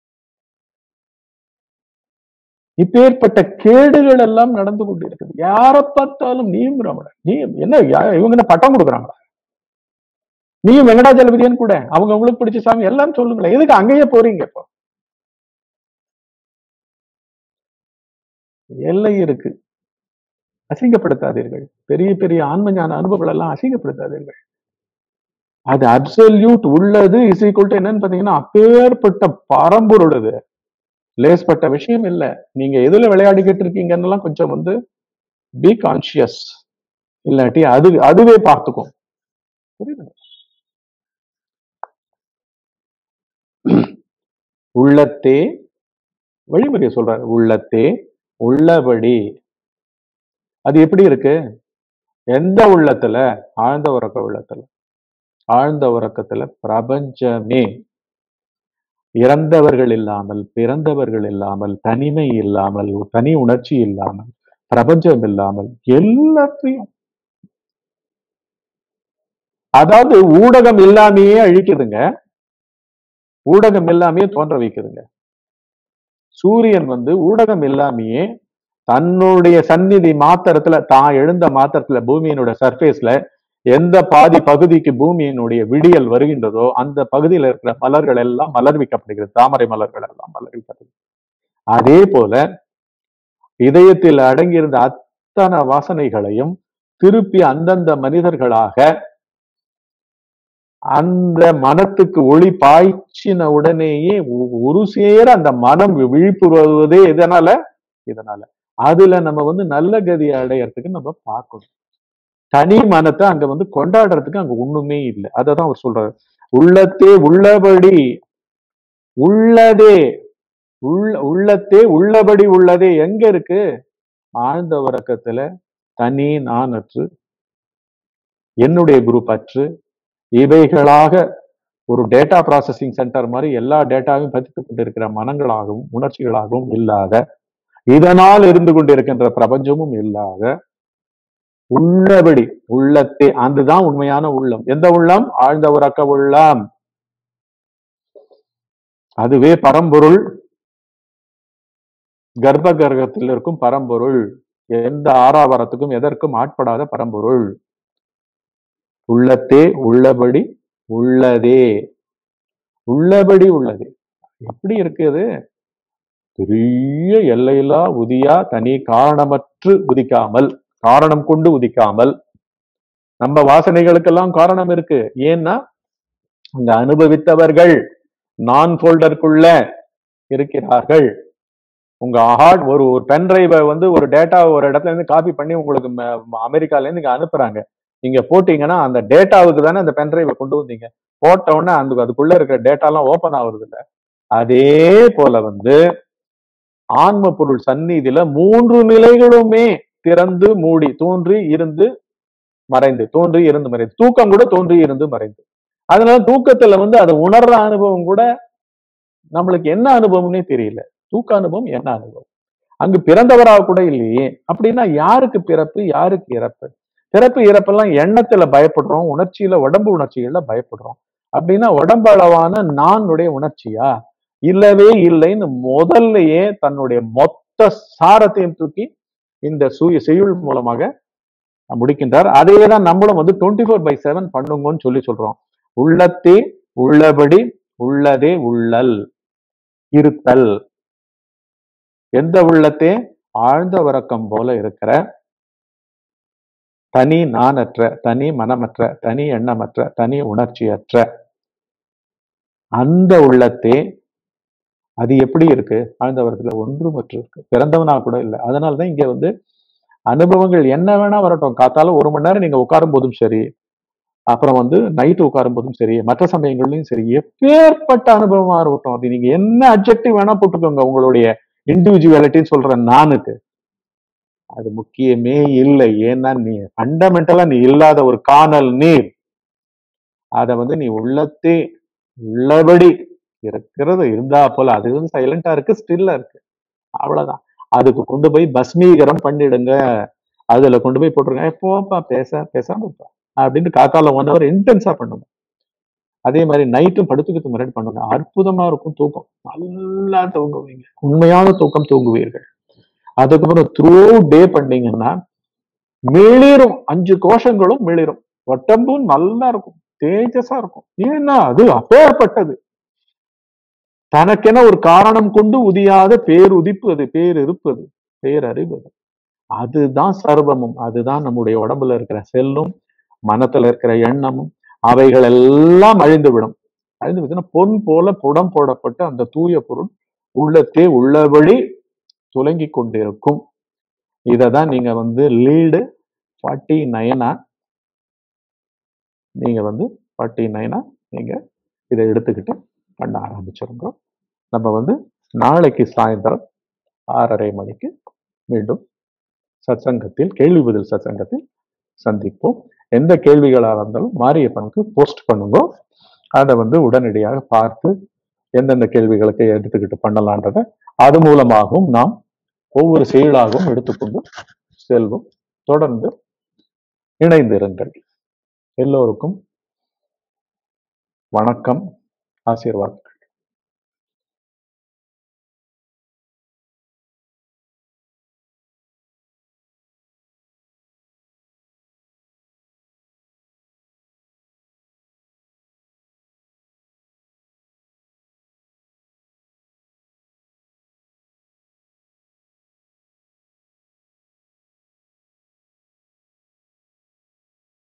இப்பேற்பட்ட கேடுகள் எல்லாம் நடந்து கொண்டு இருக்குது யார பார்த்தாலும் நீயும் ரமணன் நீ என்ன இவங்க என்ன பட்டம் கொடுக்குறாங்களா நீயும் வெங்கடாஜலபதியன் கூட அவங்க உங்களுக்கு பிடிச்ச சாமி எல்லாம் சொல்லுங்களேன் எதுக்கு அங்கேயே போறீங்க இப்போ எல்லை இருக்கு அசிங்கப்படுத்தாதீர்கள் பெரிய பெரிய ஆன்ம ஞான அனுபவங்கள் எல்லாம் அசிங்கப்படுத்தாதீர்கள் அது அப்சல்யூட் உள்ளது இஸ் ஈக்குவல் டு என்னன்னு பாத்தீங்கன்னா அப்பேற்பட்ட பரம்பொருள் அது லேஸ்பட்ட விஷயம் இல்ல நீங்க எதுல விளையாடிக்கிட்டு இருக்கீங்கன்னு கொஞ்சம் வந்து பி கான்சியஸ் இல்லாட்டி அது அதுவே பார்த்துக்கும் புரியுது உள்ளத்தே வழிமுறையை சொல்றாரு உள்ளத்தே உள்ளபடி அது எப்படி இருக்கு எந்த உள்ளத்துல ஆழ்ந்த உறக்க உள்ளத்துல ஆழ்ந்த உறக்கத்துல பிரபஞ்சமே இறந்தவர்கள் இல்லாமல் பிறந்தவர்கள் இல்லாமல் தனிமை இல்லாமல் தனி உணர்ச்சி இல்லாமல் பிரபஞ்சம் இல்லாமல் எல்லாத்தையும் அதாவது ஊடகம் இல்லாமையே அழிக்குதுங்க ஊடகம் இல்லாமையே தோன்ற வைக்குதுங்க சூரியன் வந்து ஊடகம் இல்லாமையே தன்னுடைய சந்நிதி மாத்திரத்துல தான் எழுந்த மாத்திரத்துல பூமியினுடைய சர்ஃபேஸ்ல எந்த பாதி பகுதிக்கு பூமியினுடைய விடியல் வருகின்றதோ அந்த பகுதியில் இருக்கிற மலர்கள் எல்லாம் மலர்விக்கப்படுகிறது தாமரை மலர்கள் எல்லாம் மலர்விக்கப்படுகிறது அதே போல இதயத்தில் அடங்கியிருந்த அத்தனை வாசனைகளையும் திருப்பி அந்தந்த மனிதர்களாக அந்த மனத்துக்கு ஒளி பாய்ச்சின உடனேயே ஒ- ஒரு சேர அந்த மனம் விழிப்புறுவதே எதனால இதனால அதுல நம்ம வந்து நல்ல கதியை அடையறதுக்கு நம்ம பார்க்கணும் தனி மனத்தை அங்க வந்து கொண்டாடுறதுக்கு அங்க ஒண்ணுமே இல்லை அததான் அவர் சொல்றாரு உள்ளத்தே உள்ளபடி உள்ளதே உள்ள உள்ளத்தே உள்ளபடி உள்ளதே எங்க இருக்கு ஆழ்ந்த உறக்கத்துல தனி நான் அற்று என்னுடைய குரூப் அற்று இவைகளாக ஒரு டேட்டா ப்ராசஸிங் சென்டர் மாதிரி எல்லா டேட்டாவையும் பதித்துக் கொண்டிருக்கிற மனங்களாகவும் உணர்ச்சிகளாகவும் இல்லாத இதனால் இருந்து கொண்டிருக்கின்ற பிரபஞ்சமும் இல்லாத உள்ளபடி உள்ளத்தே அதுதான் உண்மையான உள்ளம் எந்த உள்ளம் ஆழ்ந்த உறக்க உள்ளம் அதுவே பரம்பொருள் கர்ப்ப கிரகத்தில் இருக்கும் பரம்பொருள் எந்த ஆறாவரத்துக்கும் எதற்கும் ஆட்படாத பரம்பொருள் உள்ளத்தே உள்ளபடி உள்ளதே உள்ளபடி உள்ளது எப்படி இருக்குது பெரிய எல்லையில்லா உதியா தனி காரணமற்று உதிக்காமல் காரணம் கொண்டு உதிக்காமல் நம்ம வாசனைகளுக்கெல்லாம் காரணம் இருக்கு ஏன்னா அங்க அனுபவித்தவர்கள் நான் ஃபோல்டருக்குள்ள இருக்கிறார்கள் உங்க ஹார்ட் ஒரு ஒரு பென் டிரைவை வந்து ஒரு டேட்டா ஒரு இடத்துல இருந்து காப்பி பண்ணி உங்களுக்கு ம- ம- அமெரிக்கால இருந்து இங்க அனுப்புறாங்க நீங்க போட்டீங்கன்னா அந்த டேட்டாவுக்கு தானே அந்த பென் டிரைவை கொண்டு வந்தீங்க போட்ட உடனே அந்த அதுக்குள்ள இருக்கிற டேட்டா எல்லாம் ஓபன் ஆகுறது இல்ல அதே போல வந்து ஆன்ம பொருள் சந்நிதியில மூன்று நிலைகளுமே திறந்து மூடி தோன்றி இருந்து மறைந்து தோன்றி இருந்து மறைந்து தூக்கம் கூட தோன்றி இருந்து மறைந்து அதனால தூக்கத்துல வந்து அதை உணர்ற அனுபவம் கூட நம்மளுக்கு என்ன அனுபவம்னே தெரியல தூக்க அனுபவம் என்ன அனுபவம் அங்கு பிறந்தவராக கூட இல்லையே அப்படின்னா யாருக்கு பிறப்பு யாருக்கு இறப்பு பிறப்பு இறப்பெல்லாம் எண்ணத்துல பயப்படுறோம் உணர்ச்சியில உடம்பு உணர்ச்சிகள்ல பயப்படுறோம் அப்படின்னா உடம்பு அளவான நானுடைய உணர்ச்சியா இல்லவே இல்லைன்னு முதல்லயே தன்னுடைய மொத்த சாரத்தையும் தூக்கி இந்த சூய செய்யுள் மூலமாக முடிக்கின்றார் அதே தான் நம்மளும் வந்து டுவெண்ட்டி ஃபோர் பை செவன் பண்ணுங்கன்னு சொல்லி சொல்றோம் உள்ளத்தே உள்ளபடி உள்ளதே உள்ளல் இருத்தல் எந்த உள்ளத்தே ஆழ்ந்த உறக்கம் போல இருக்கிற தனி நானற்ற தனி மனமற்ற தனி எண்ணமற்ற தனி உணர்ச்சியற்ற அந்த உள்ளத்தே அது எப்படி இருக்கு ஆழ்ந்த உறக்கத்துல ஒன்றுமற்று இருக்கு பிறந்தவனா கூட இல்லை அதனாலதான் இங்க வந்து அனுபவங்கள் என்ன வேணா வரட்டும் காத்தால ஒரு மணி நேரம் நீங்க உட்காரும் போதும் சரி அப்புறம் வந்து நைட்டு உட்காரும் போதும் சரி மற்ற சமயங்கள்லயும் சரி எப்பேற்பட்ட அனுபவமா இருக்கட்டும் அது நீங்க என்ன அப்ஜெக்டிவ் வேணா போட்டுக்கோங்க உங்களுடைய இண்டிவிஜுவாலிட்டின்னு சொல்ற நானுக்கு அது முக்கியமே இல்லை ஏன்னா நீ ஃபண்டமெண்டலா நீ இல்லாத ஒரு காணல் நீர் அதை வந்து நீ உள்ளத்தே உள்ளபடி இருக்கிறது இருந்தா போல அது வந்து சைலண்டா இருக்கு ஸ்டில்லா இருக்கு அவ்வளவுதான் அதுக்கு கொண்டு போய் பஸ்மீகரம் பண்ணிடுங்க அதுல கொண்டு போய் போட்டுருங்க "ஏய், போப்பா பேச பேசாம இருப்பா அப்படின்னு காத்தால ஒன் ஹவர் இன்டென்ஸா பண்ணுங்க அதே மாதிரி நைட்டும் படுத்துக்கிறதுக்கு முன்னாடி பண்ணுங்க அற்புதமா இருக்கும் தூக்கம் நல்லா தூங்குவீங்க உண்மையான தூக்கம் தூங்குவீர்கள் அதுக்கப்புறம் த்ரூ டே பண்ணீங்கன்னா மிளிரும் அஞ்சு கோஷங்களும் மிளிரும் உடம்பும் நல்லா இருக்கும் தேஜஸா இருக்கும் ஏன்னா அது அப்பேற்பட்டது தனக்கென ஒரு காரணம் கொண்டு உதியாத பேருதிப்பு அது பேரிருப்பு அது பேரறிவு அது அதுதான் சர்வமும் அதுதான் நம்முடைய உடம்புல இருக்கிற செல்லும் மனத்துல இருக்கிற எண்ணமும் அவைகள் எல்லாம் அழிந்து விடும் அழிந்து விடுச்சுன்னா பொன் போல புடம் போடப்பட்ட அந்த தூய பொருள் உள்ளத்தே உள்ளபடி துலங்கி கொண்டிருக்கும் இதை தான் நீங்க வந்து லீடு ஃபார்ட்டி நைனா நீங்க வந்து ஃபார்ட்டி நைனா நீங்க இதை எடுத்துக்கிட்டு பண்ண ஆரம்பிச்சிருங்க நம்ம வந்து நாளைக்கு சாயந்தரம் ஆறரை மணிக்கு மீண்டும் சத்சங்கத்தில் கேள்வி பதில் சத்சங்கத்தில் சந்திப்போம் எந்த கேள்விகளாக இருந்தாலும் மாரியப்பனுக்கு போஸ்ட் பண்ணுங்க அதை வந்து உடனடியாக பார்த்து எந்தெந்த கேள்விகளுக்கு எடுத்துக்கிட்டு பண்ணலான்றத அது மூலமாகவும் நாம் ஒவ்வொரு செயலாகவும் எடுத்துக்கொண்டு செல்வோம் தொடர்ந்து இணைந்திருங்கள் எல்லோருக்கும் வணக்கம் ஆசீர்வாதம்